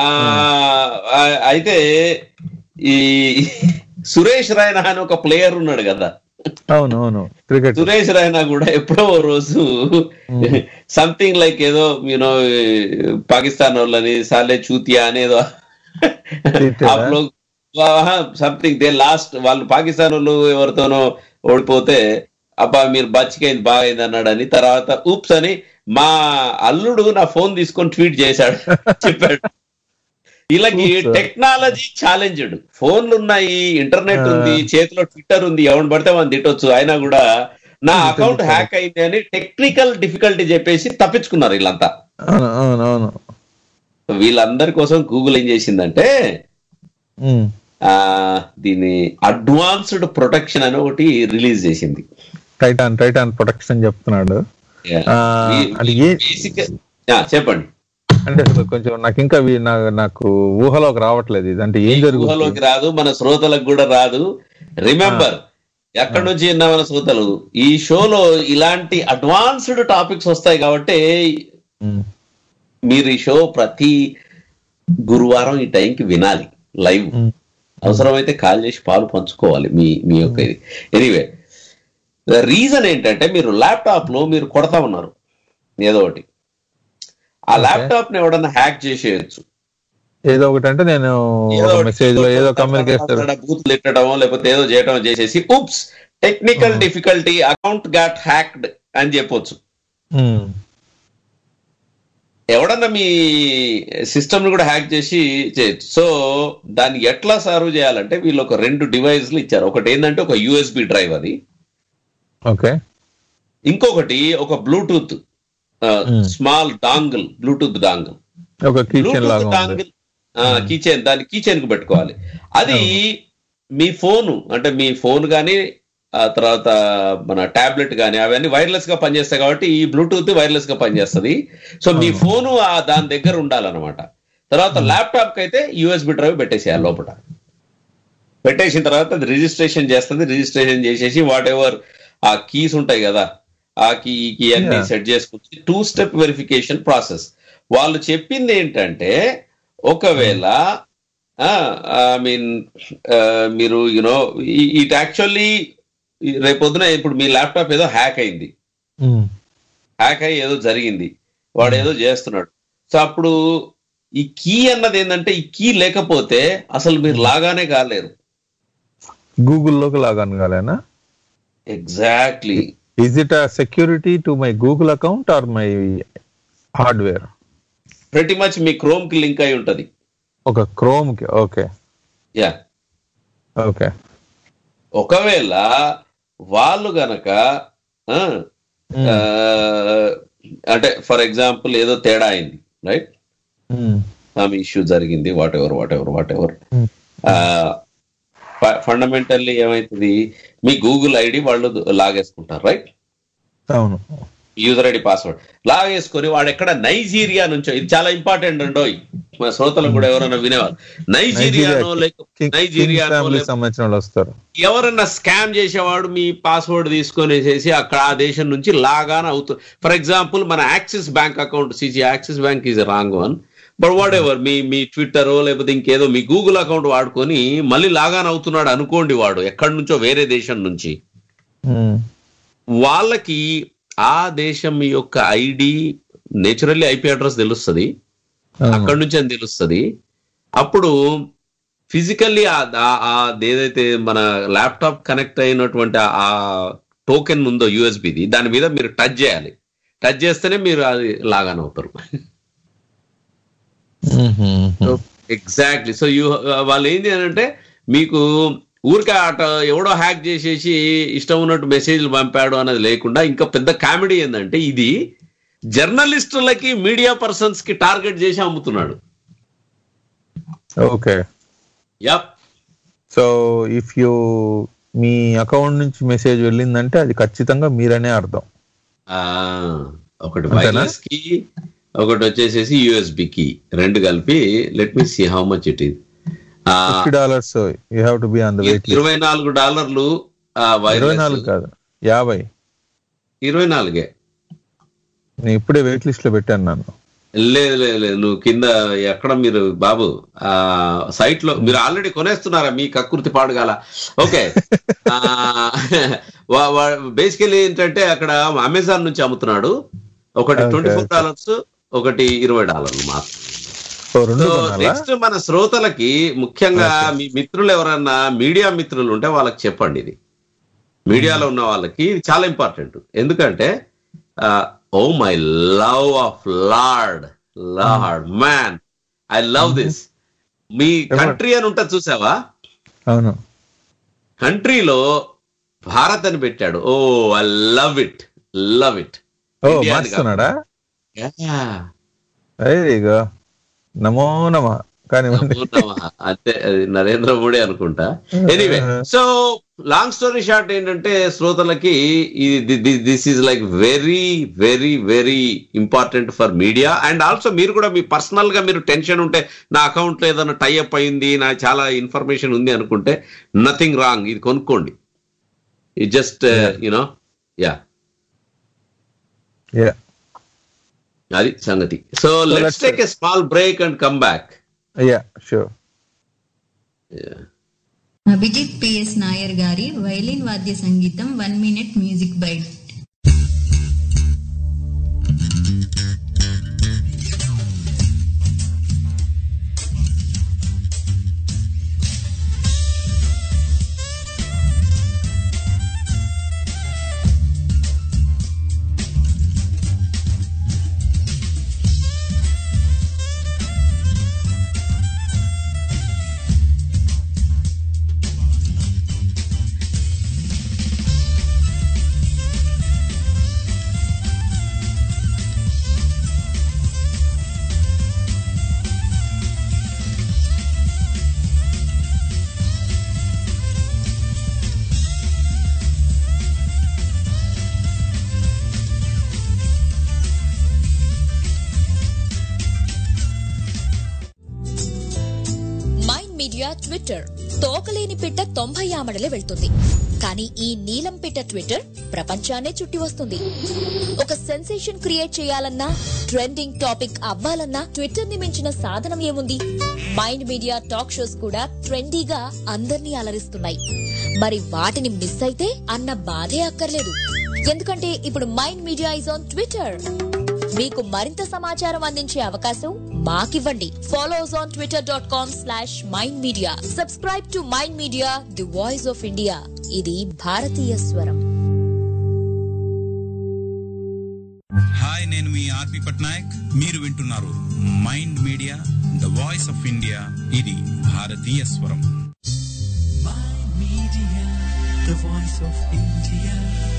అయితే ఈ సురేష్ రైనా అని ఒక ప్లేయర్ ఉన్నాడు కదా అవును అవును క్రికెట్ సురేష్ రైనా కూడా ఎప్పుడో ఓ రోజు సంథింగ్ లైక్ ఏదో యూనో పాకిస్తాన్ వాళ్ళని సాలే చూతియా అనేదో తిట్టారా? సంథింగ్ దే లాస్ట్ వాళ్ళు పాకిస్తాన్ వాళ్ళు ఎవరితోనో ఓడిపోతే అబ్బా మీరు బచ్చికైంది బాగైంది అన్నాడు అని తర్వాత ఊప్స్ అని మా అల్లుడు నా ఫోన్ తీసుకొని ట్వీట్ చేశాడు చెప్పాడు వీళ్ళకి Oops. టెక్నాలజీ ఛాలెంజ్డ్ ఫోన్లు ఉన్నాయి ఇంటర్నెట్ ఉంది చేతిలో ట్విట్టర్ ఉంది ఎవరిని పడితే మనం తిట్టొచ్చు అయినా కూడా నా అకౌంట్ హ్యాక్ అయింది అని టెక్నికల్ డిఫికల్టీ చెప్పేసి తప్పించుకున్నారు వీళ్ళంతా అవును అవును అవును వీళ్ళందరి కోసం గూగుల్ ఏం చేసిందంటే ఉమ్. ఆ దీని అడ్వాన్స్డ్ ప్రొటెక్షన్ అని ఒకటి రిలీజ్ చేసింది టైటాన్ టైటాన్ ప్రొటెక్షన్ చెప్తున్నాడు ఆ, అది ఏ- బేసిక్ చెప్పండి అంటే అసలు కొంచెం నాకు ఇంకా వీ- నా- నాకు ఊహలోకి రావట్లేదు ఇది అంటే ఏం జరుగుతుంది ఊహలోకి రాదు మన శ్రోతలకు కూడా రాదు రిమెంబర్ ఎక్కడి నుంచి విన్నా మన శ్రోతలు ఈ షోలో ఇలాంటి అడ్వాన్స్డ్ టాపిక్స్ వస్తాయి కాబట్టి ఉమ్. మీరు ఈ షో ప్రతి గురువారం ఈ టైంకి వినాలి లైవ్ ఉమ్. అవసరమైతే కాల్ చేసి పాలు పంచుకోవాలి మీ మీ యొక్క ఇది ఎనీవే రీజన్ ఏంటంటే మీరు ల్యాప్టాప్ లో మీరు కొడతా ఉన్నారు ఏదో ఒకటి ఆ ల్యాప్టాప్ ని ఎవడన్నా హ్యాక్ చేసేయచ్చు ఏదో ఒకటి అంటే నేను ఏదో ఒక ఒకటి మెసేజ్ లో ఏదో కమ్యూనికేషన్ అక్కడ బూతులు తిట్టడమో లేకపోతే ఏదో చేయడం చేసేసి oops technical difficulty account got hacked అని చెప్పొచ్చు ఎవడన్నా మీ సిస్టమ్ ని కూడా హ్యాక్ చేసి చేయొచ్చు సో దాన్ని ఎట్లా సర్వ్ చేయాలంటే వీళ్ళు ఒక రెండు డివైస్లు ఇచ్చారు ఒకటి ఏంటంటే ఒక యూఎస్బి డ్రైవ్ అది ఓకే ఇంకొకటి ఒక bluetooth small dongle bluetooth dongle ఒక కిచెన్ లాగా బ్లూటూత్ ఉంది డాంగిల్ కీచెన్ దాన్ని కీచెన్ కు పెట్టుకోవాలి అది మీ ఫోన్ అంటే మీ ఫోన్ కానీ ఆ తర్వాత మన టాబ్లెట్ కానీ అవన్నీ వైర్లెస్ గా పనిచేస్తాయి కాబట్టి ఈ బ్లూటూత్ వైర్లెస్ గా పనిచేస్తుంది సో మీ ఫోన్ దాని దగ్గర ఉండాలన్నమాట తర్వాత ల్యాప్టాప్ కి అయితే యూఎస్బి డ్రైవ్ పెట్టేసేయాలి లోపల పెట్టేసిన తర్వాత అది రిజిస్ట్రేషన్ చేస్తుంది రిజిస్ట్రేషన్ చేసేసి వాట్ ఎవర్ ఆ కీస్ ఉంటాయి కదా ఆ కీ ఈ కీ అన్ని Yeah. సెట్ చేసుకుంటే టూ స్టెప్ వెరిఫికేషన్ ప్రాసెస్ వాళ్ళు చెప్పింది ఏంటంటే ఒకవేళ ఐ మీన్ మీరు యునో ఇట్ యాక్చువల్లీ రేపొద్దున ఇప్పుడు మీ ల్యాప్టాప్ ఏదో హ్యాక్ అయింది ఉమ్. హ్యాక్ అయ్యి ఏదో జరిగింది వాడు ఏదో చేస్తున్నాడు సో అప్పుడు ఈ కీ అన్నది ఏంటంటే ఈ కీ లేకపోతే అసలు మీరు లాగానే కాలేరు గూగుల్లోకి లాగాను కాలేనా exactly is it a security to my Google account or my hardware pretty much మీ క్రోమ్ కి లింక్ అయి ఉంటది ఒక క్రోమ్ కి ఓకే యా ఓకే ఒకవేళ వాళ్ళు గనక ఆ, ఆ, అంటే ఫర్ ఎగ్జాంపుల్ ఏదో తేడా అయింది రైట్ సమ్ ఇష్యూ జరిగింది whatever whatever whatever fundamentally ఏమైతుంది మీ గూగుల్ ఐడి వాళ్ళు లాగేసుకుంటారు రైట్ అవును యూజర్ ఐడి పాస్వర్డ్ లాగేసుకొని వాడు ఎక్కడ నైజీరియా నుంచో ఇది చాలా ఇంపార్టెంట్ అండో మా శ్రోతలకు కూడా ఎవరైనా వినేవారు నైజీరియానో లేక నైజీరియానో ఫ్యామిలీ లేక సంబంధించిన వాళ్ళు వస్తారు ఎవరన్నా స్కామ్ చేసేవాడు మీ పాస్వర్డ్ తీసుకొనేసేసి అక్కడ ఆ దేశం నుంచి లాగాన్ అవుతుంది ఫర్ ఎగ్జాంపుల్ మన Axis bank account CC Axis bank is wrong one but whatever మీ మీ ట్విట్టర్ లేకపోతే ఇంకేదో మీ గూగుల్ అకౌంట్ వాడుకొని మళ్ళీ లాగాన్ అవుతున్నాడు అనుకోండి వాడు ఎక్కడి నుంచో వేరే దేశం నుంచి ఉమ్. వాళ్ళకి ఆ దేశం యొక్క ఐడి నేచురల్లీ ఐపీ అడ్రస్ తెలుస్తుంది అక్కడి నుంచి అని తెలుస్తుంది అప్పుడు ఫిజికల్లీ ఏదైతే మన ల్యాప్టాప్ కనెక్ట్ అయినటువంటి ఆ- ఆ టోకెన్ ఉందో యూఎస్బిది దాని మీద మీరు టచ్ చేయాలి టచ్ చేస్తేనే మీరు అది లాగాన్ అవుతారు ఎగ్జాక్ట్లీ సో యూ వాళ్ళు ఏంటి అని అంటే మీకు ఊరికే అట ఎవడో హ్యాక్ చేసేసి ఇష్టం ఉన్నట్టు మెసేజ్లు పంపాడు అన్నది లేకుండా ఇంకా పెద్ద కామెడీ ఏంటంటే ఇది జర్నలిస్టులకి మీడియా పర్సన్స్ కి టార్గెట్ చేసి అమ్ముతున్నాడు okay yup so if you మీ అకౌంట్ నుంచి మెసేజ్ వెళ్ళిందంటే అది ఖచ్చితంగా మీరనే అర్థం ఆ, ఒకటి అంతేనా? వైర్లెస్ కి ఒకటి వచ్చేసేసి యూఎస్బి కి రెండు కలిపి let me see how much it is fifty dollars you have to be on the wait ఇరవై నాలుగు డాలర్లు ఆ, ఇరవై wireless. నాలుగు కాదు యాభై ఇరవై నాలుగే నేను ఇప్పుడే వెయిట్ లిస్ట్ లో పెట్టాను నన్ను లేదు లేదు లేదు నువ్వు కింద ఎక్కడ మీరు బాబు ఆ సైట్ లో మీరు ఆల్రెడీ కొనేస్తున్నారా మీ కక్కుర్తి పాడుగాల ఓకే బేసికలీ ఏంటంటే అక్కడ అమెజాన్ నుంచి అమ్ముతున్నాడు ఒకటి Okay, twenty four okay. Dollars ఒకటి ఇరవై డాలర్లు మాత్రం ఓ, రెండు సో కొనాలా నెక్స్ట్ మన శ్రోతలకి ముఖ్యంగా మీ మిత్రులు ఎవరన్నా మీడియా మిత్రులు ఉంటే వాళ్ళకి చెప్పండి ఇది మీడియాలో ఉన్న వాళ్ళకి ఇది చాలా ఇంపార్టెంట్ ఎందుకంటే oh my love of lord lord man I love this మీ కంట్రీ అని ఉంటుంది చూసావా అవును కంట్రీలో భారత్ అని పెట్టాడు oh I love it love it oh మార్చుతున్నాడా వెరీగో నమో నమ కానివ్వండి అంతే అది నరేంద్ర మోడీ అనుకుంటా anyway so long story short ఏంటంటే శ్రోతలకి this is like very very very important for media and also మీరు కూడా మీ పర్సనల్ గా మీరు టెన్షన్ ఉంటే నా అకౌంట్ లో ఏదైనా టైఅప్ అయింది నా చాలా ఇన్ఫర్మేషన్ ఉంది అనుకుంటే నథింగ్ రాంగ్ ఇది కొనుక్కోండి ఇది జస్ట్ యునో యా Yeah. అది సంగతి so let's let's- take a small break and come back ya sure Abhijit P S Nair గారి వైలిన్ వాద్య సంగీతం one minute music bite Mind Media Twitter తోకలేని పిట్ట తొంభై ఆమడలే వెళ్తుంది కానీ ఈ నీలం పిట్ట ట్విట్టర్ ప్రపంచాన్నే చుట్టి వస్తుంది ఒక సెన్సేషన్ క్రియేట్ చేయాలన్నా ట్రెండింగ్ టాపిక్ అవ్వాలన్నా ట్విట్టర్ ని మించిన సాధనం ఏముంది మైండ్ మీడియా టాక్ షోస్ కూడా ట్రెండీగా అందర్నీ అలరిస్తున్నాయి మరి వాటిని మిస్ అయితే అన్న బాధే అక్కర్లేదు ఎందుకంటే ఇప్పుడు Mind Media is on Twitter మీకు మరింత సమాచారం అందించే అవకాశం మాకివ్వండి follow us on Twitter dot com slash Mind Media subscribe to mind media the voice of India ఇది భారతీయ స్వరం హాయ్ నేను మీ ఆర్పి పట్నాయక్ మీరు వింటున్నారు Mind media the voice of India ఇది భారతీయ స్వరం Media, the voice of India.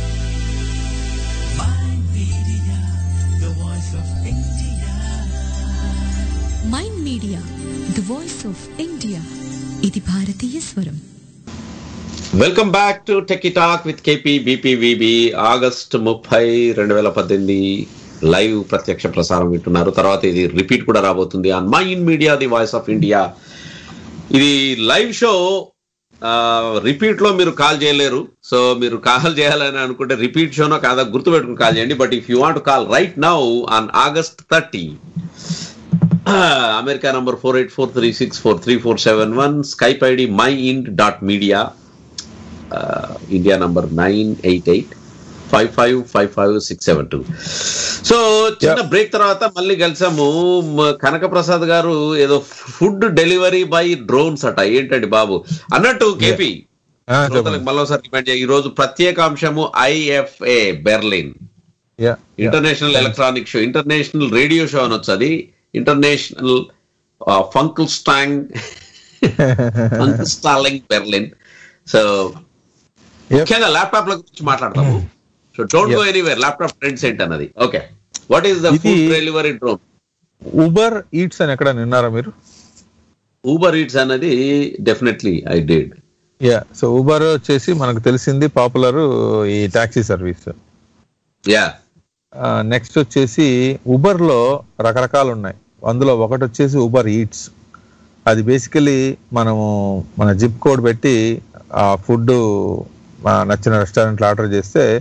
My media, the voice of India. Mind media the voice of India ఇది భారతీయ స్వరం welcome back to tech talk with KP బీపీవీబీ ఆగస్ట్ ముప్పై రెండు వేల పద్దెనిమిది లైవ్ ప్రత్యక్ష ప్రసారం వింటున్నారు తర్వాత ఇది రిపీట్ కూడా రాబోతుంది on Mind Media the voice of India ఇది లైవ్ షో రిపీట్ లో మీరు కాల్ చేయలేరు సో మీరు కాల్ చేయాలని అనుకుంటే రిపీట్ షోనో కాదా గుర్తుపెట్టుకుని కాల్ చేయండి but if you want call right now on August thirty America number four eight four three six four three four seven one Skype ID mind dot media India number nine eight eight five five five five six seven two so చిన్న break తర్వాత మళ్ళీ కలిసాము మ- కనకప్రసాద్ గారు ఏదో food delivery by drones అట ఏంటండి బాబు అన్నట్టు కేపీ ఆ, శ్రోతలకు మళ్ళీసారి రిమైండ్ చేయ ఈ రోజు ప్రత్యేక అంశము IFA Berlin ya international electronic show international radio show అనొచ్చు అది ఇంటర్నేషనల్ ఫంకుల్ స్టాంగ్ ఫంకుల్ స్టాలింగ్ బెర్లిన్ సో ముఖ్యంగా ల్యాప్టాప్ ల గురించి మాట్లాడతాము so don't go anywhere laptop trends ఏంటన్నది ఓకే వాట్ ఈస్ ద ఇది- food delivery drone Uber Eats అని ఎక్కడ విన్నారా మీరు ఊబర్ ఈట్స్ అన్నది definitely I did ya so Uber వచ్చేసి మనకు తెలిసింది పాపులర్ ఈ టాక్సీ సర్వీస్ యా నెక్స్ట్ వచ్చేసి ఉబర్ లో రకరకాలు ఉన్నాయి అందులో ఒకటి వచ్చేసి ఉబర్ ఈట్స్ అది బేసికలీ మనము మన జిప్ కోడ్ పెట్టి ఆ ఫుడ్ నచ్చిన రెస్టారెంట్లో ఆర్డర్ చేస్తే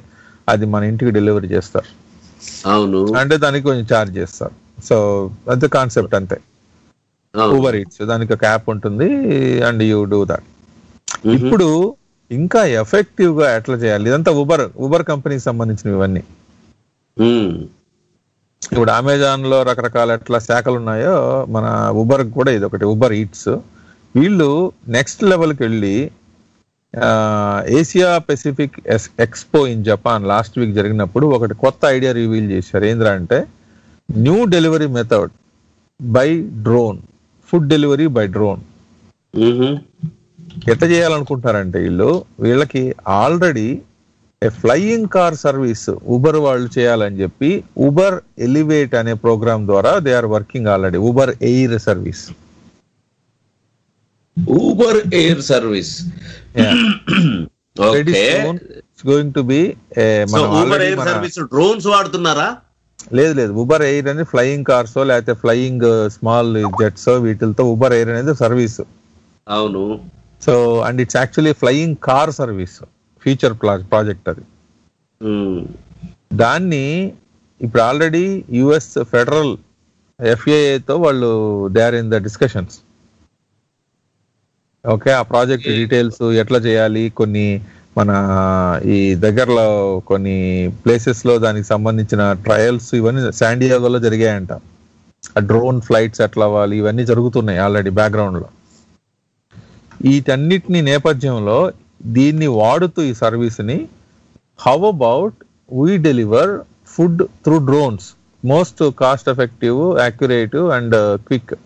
అది మన ఇంటికి డెలివరీ చేస్తారు అవును అంటే దానికి కొంచెం ఛార్జ్ చేస్తారు సో అంతే కాన్సెప్ట్ అంతే ఊబర్ ఈట్స్ దానికి ఒక యాప్ ఉంటుంది అండ్ యూ డూ దట్ ఇప్పుడు ఇంకా ఎఫెక్టివ్ గా ఎట్లా చేయాలి ఇదంతా ఉబర్ ఉబర్ కంపెనీకి సంబంధించినవి ఇవన్నీ ఇప్పుడు అమెజాన్ లో రకరకాల ఎట్లా శాఖలు ఉన్నాయో మన ఉబర్ కూడా ఇది ఒకటి ఉబర్ ఈట్స్ వీళ్ళు నెక్స్ట్ లెవెల్కి వెళ్ళి Asia Pacific expo in Japan last week జరిగినప్పుడు ఒకటి కొత్త ఐడియా రివీల్ చేశారు ఏంద్రా అంటే new delivery method by drone food delivery by drone ఎట్లా చేయాలనుకుంటారంటే వీళ్ళు వీళ్ళకి already flying car service Uber వాళ్ళు చేయాలని చెప్పి ఉబర్ ఎలివేట్ అనే ప్రోగ్రామ్ ద్వారా they are working already Uber air service Uber air service going to be Uber air service drones వాడుతున్నారా లేదు లేదు ఉబర్ ఎయిర్ అనేది ఫ్లయింగ్ కార్స్ లేకపోతే ఫ్లయింగ్ స్మాల్ జెట్స్ వీటితో ఉబర్ ఎయిర్ అనేది సర్వీస్ అవును so and it's actually flying car service future project అది దాన్ని ఇప్పుడు ఆల్రెడీ యుఎస్ ఫెడరల్ ఎఫ్ఏఏతో వాళ్ళు they are in the discussions okay ఆ ప్రాజెక్ట్ డీటెయిల్స్ ఎట్లా చేయాలి కొన్ని మన ఈ దగ్గరలో కొన్ని ప్లేసెస్ లో దానికి సంబంధించిన ట్రయల్స్ ఇవన్నీ శాండియాగోలో జరిగాయంట ఆ డ్రోన్ ఫ్లైట్స్ ఎట్లా అవ్వాలి ఇవన్నీ జరుగుతున్నాయి ఆల్రెడీ బ్యాక్గ్రౌండ్ లో వీటన్నిటిని నేపథ్యంలో దీన్ని వాడుతూ ఈ సర్వీస్ ని how about we deliver food through drones most cost effective accurative and quick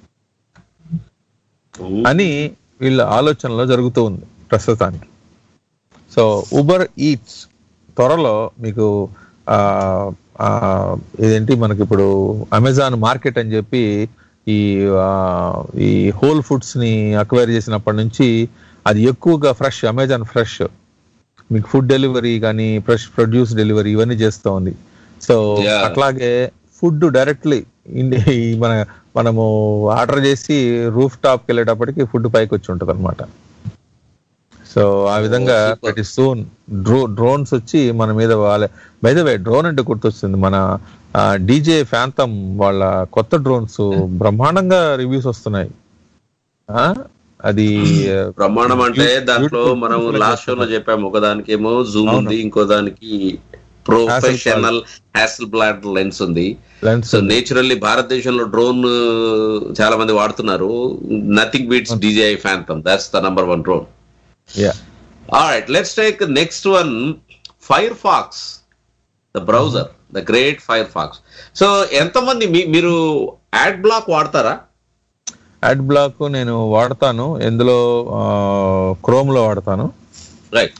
అని వీళ్ళ ఆలోచనలో జరుగుతూ ఉంది ప్రస్తుతానికి సో ఉబర్ ఈట్స్ త్వరలో మీకు ఆ, ఆ, ఇదేంటి మనకి ఇప్పుడు అమెజాన్ మార్కెట్ అని చెప్పి ఈ ఆ, ఈ హోల్ ఫుడ్స్ ని అక్వైర్ చేసినప్పటి నుంచి అది ఎక్కువగా ఫ్రెష్ అమెజాన్ ఫ్రెష్ మీకు ఫుడ్ డెలివరీ కానీ ఫ్రెష్ ప్రొడ్యూస్ డెలివరీ ఇవన్నీ చేస్తూ ఉంది సో Yeah. అట్లాగే ఫుడ్ డైరెక్ట్లీ మన మనము ఆర్డర్ చేసి రూఫ్ టాప్కి వెళ్ళేటప్పటికి ఫుడ్ పైకి వచ్చి ఉంటుంది అనమాట సో ఆ విధంగా ప్రతి సూన్ డ్రో డ్రోన్స్ వచ్చి మన మీద వాళ్ళ వే డ్రోన్ అంటే గుర్తొస్తుంది మన డీజే ఫ్యాంతమ్ వాళ్ళ కొత్త డ్రోన్స్ బ్రహ్మాండంగా రివ్యూస్ వస్తున్నాయి ఆ, అది బ్రహ్మాండం అంటే దాంట్లో Beautiful, మనం beautiful లాస్ట్ షో లో చెప్పాము ఒక దానికేమో జూమ్ అవును. ఉంది ఇంకో దానికి ప్రొఫెషనల్ హ్యాసిల్ బ్లాడ్ లెన్స్ ఉంది Lens సో నేచురల్లీ భారతదేశంలో డ్రోన్ చాలా మంది వాడుతున్నారు nothing beats DJI phantom that's the number one drone ya Alright, let's take the next one. Firefox, the browser, the great Firefox. So, ఎంతమంది మీ- మీరు ad block వాడతారా ad block నేను వాడతాను ఎందులో క్రోమ్ లో వాడతాను రైట్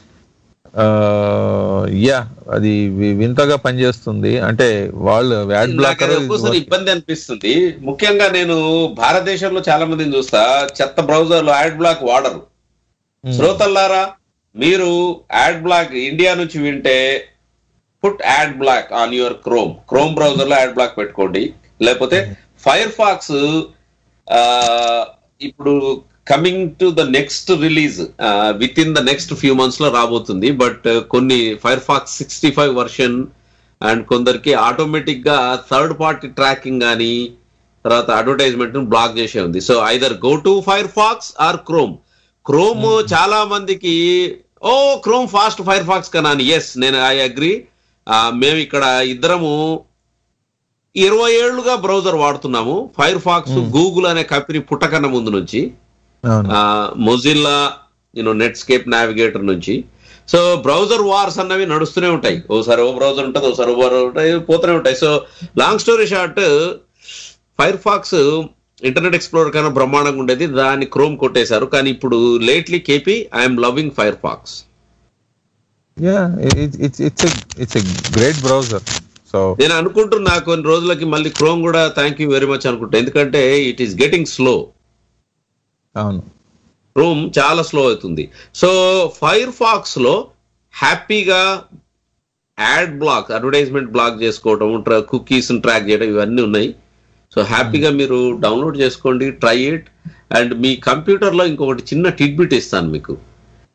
యా అది వి- వింతగా పనిచేస్తుంది అంటే వాళ్ళు యాడ్ బ్లాక్ నాకు అది ఒక్కోసారి ఇబ్బంది అనిపిస్తుంది ముఖ్యంగా నేను భారతదేశంలో చాలా మందిని చూస్తా చెత్త బ్రౌజర్లు యాడ్ బ్లాక్ వాడరు శ్రోతల్లారా మీరు యాడ్ బ్లాక్ ఇండియా నుంచి వింటే put ad block on your Chrome Chrome browser లో యాడ్ బ్లాక్ పెట్టుకోండి లేకపోతే ఫైర్ ఫాక్స్ ఇప్పుడు coming to the next release within the next few months లో రాబోతుంది బట్ కొన్ని Firefox sixty five version and కొందరికి ఆటోమేటిక్ గా third party tracking కానీ తర్వాత అడ్వర్టైజ్మెంట్ బ్లాక్ చేసే ఉంది so either go to Firefox or Chrome Chrome చాలా మందికి oh Chrome fast Firefox కన్నా ఎస్ నేను ఐ అగ్రి మేము ఇక్కడ ఇద్దరము ఇరవై ఏళ్లుగా బ్రౌజర్ వాడుతున్నాము ఫైర్ ఫాక్స్ గూగుల్ అనే కంపెనీ పుట్టకన్నా ముందు నుంచి మొజిల్లా యూనో నెట్స్కేప్ నావిగేటర్ నుంచి సో బ్రౌజర్ వార్స్ అన్నవి నడుస్తూనే ఉంటాయి ఓసారి ఓ బ్రౌజర్ ఉంటుంది ఓసారి ఓ బ్రౌజర్ ఉంటాయి పోతూనే ఉంటాయి so long story short Firefox Internet Explorer కన్నా బ్రహ్మాండంగా ఉండేది దాన్ని క్రోమ్ కొట్టేశారు కానీ ఇప్పుడు lately K P I'm loving Firefox ya it's it's it's great browser so నేను అనుకుంటున్నా కొన్ని రోజులకి మళ్ళీ క్రోమ్ కూడా థ్యాంక్ యూ వెరీ మచ్ అనుకుంటా ఎందుకంటే ఇట్ ఈస్ గెటింగ్ స్లో అవును క్రోమ్ చాలా స్లో అవుతుంది సో ఫైర్ ఫాక్స్ లో హ్యాపీగా యాడ్ బ్లాక్ అడ్వర్టైజ్మెంట్ బ్లాక్ చేసుకోవడం కుకీస్ ట్రాక్ చేయడం ఇవన్నీ ఉన్నాయి సో హ్యాపీగా మీరు డౌన్లోడ్ చేసుకోండి ట్రై ఇట్ అండ్ మీ కంప్యూటర్ లో ఇంకొకటి చిన్న టిడ్బిట్ ఇస్తాను మీకు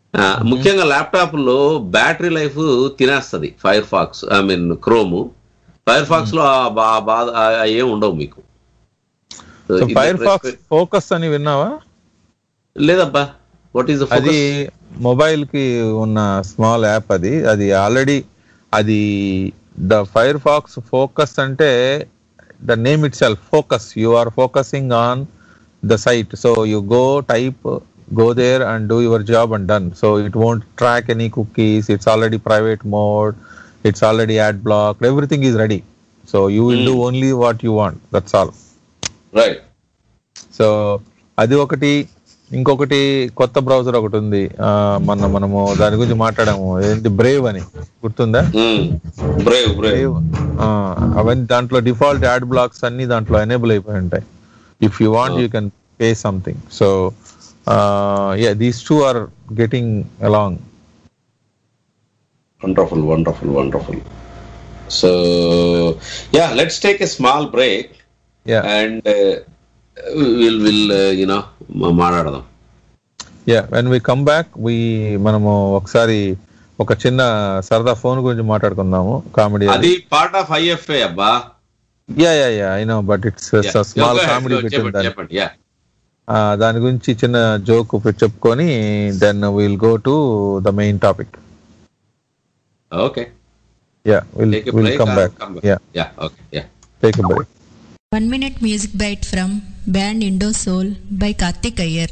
ఆ, ముఖ్యంగా ల్యాప్టాప్ లో బ్యాటరీ లైఫ్ తినేస్తుంది Firefox I mean Chrome Firefox లో ఆ బా- బాధ ఆ- ఆ ఏం ఉండవు మీకు సో ఇది ఫైర్ ఫాక్స్ respect- ఫోకస్ అని విన్నావా లేదబ్బా వాట్ ఈస్ అది మొబైల్ కి ఉన్న స్మాల్ యాప్ అది అది ఆల్రెడీ అది ద ఫైర్ ఫాక్స్ ఫోకస్ అంటే the name itself focus you are focusing on the site so you go type go there and do your job and done so it won't track any cookies it's already private mode it's already ad block everything is ready so you will do only what you want that's all right so అది ఒకటి ఇంకొకటి కొత్త browser ఒకటి ఉంది ఆ, మొన్న మనము దాని గురించి మాట్లాడాము ఏంటి బ్రేవ్ అని గుర్తుందా బ్రేవ్ బ్రేవ్ ఆ, అవన్నీ దాంట్లో డిఫాల్ట్ యాడ్ బ్లాక్స్ అన్ని దాంట్లో ఎనేబుల్ అయిపోయి ఉంటాయి if you want you can pay something so yeah these two are getting along wonderful wonderful wonderful so yeah let's take a small break yeah and will will you know మాట్లాడదాం yeah when we come back we మనము ఒకసారి ఒక చిన్న సరదా phone గురించి మాట్లాడుకుందాము comedy అది part of IFA అబ్బా yeah yeah yeah I know but it's small comedy పెట్టింది దాన్ని చెప్పండి యా ఆ, దాని గురించి చిన్న జోక్ చెప్పుకొని then will go to the main topic okay yeah will Take a will break come or back come back? Yeah Yeah, okay, yeah. Take break One minute music bite from band Indo Soul by Karthik Iyer.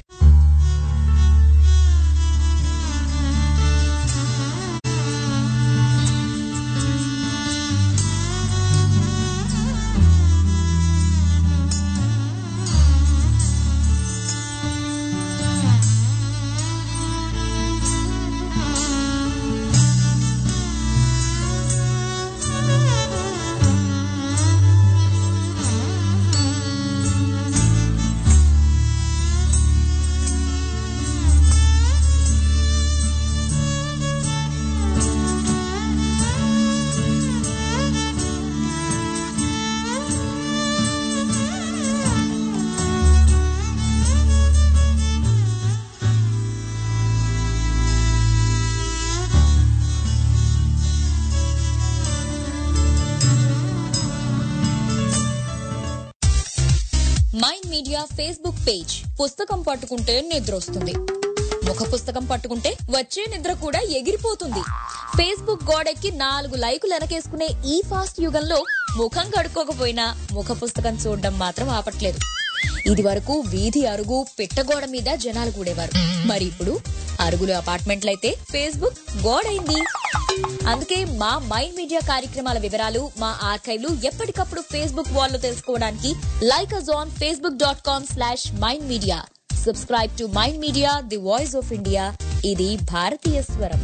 Mind Media Facebook page పుస్తకం పట్టుకుంటే నిద్ర వస్తుంది ముఖ పుస్తకం పట్టుకుంటే వచ్చే నిద్ర కూడా ఎగిరిపోతుంది ఫేస్బుక్ గోడెక్కి నాలుగు లైకులు వెనకేసుకునే ఈ ఫాస్ట్ యుగంలో ముఖం కడుక్కోకపోయినా ముఖ పుస్తకం చూడడం మాత్రం ఆపట్లేదు ఇది వరకు వీధి అరుగు పిట్టగోడ మీద జనాలు కూడేవారు మరి ఇప్పుడు అరుగులు అపార్ట్మెంట్లయితే ఫేస్బుక్ గోడైంది అందుకే మా మైండ్ మీడియా కార్యక్రమాల వివరాలు మా ఆర్కైవ్లు ఎప్పటికప్పుడు ఫేస్బుక్ వాల్లో తెలుసుకోవడానికి like us on Facebook dot com slash Mind Media subscribe to mind media the voice of India ఇది భారతీయ స్వరం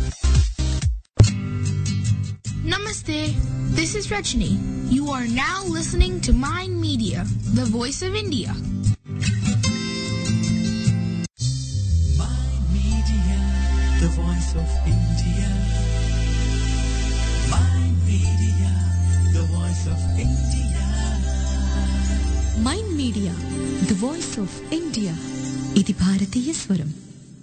Namaste. This is Rajni. You are now listening to Mind Media, the voice of India. Media, the voice of India. Mind Media, the voice of India. Mind media the voice of India ఇది భారతీయ స్వరం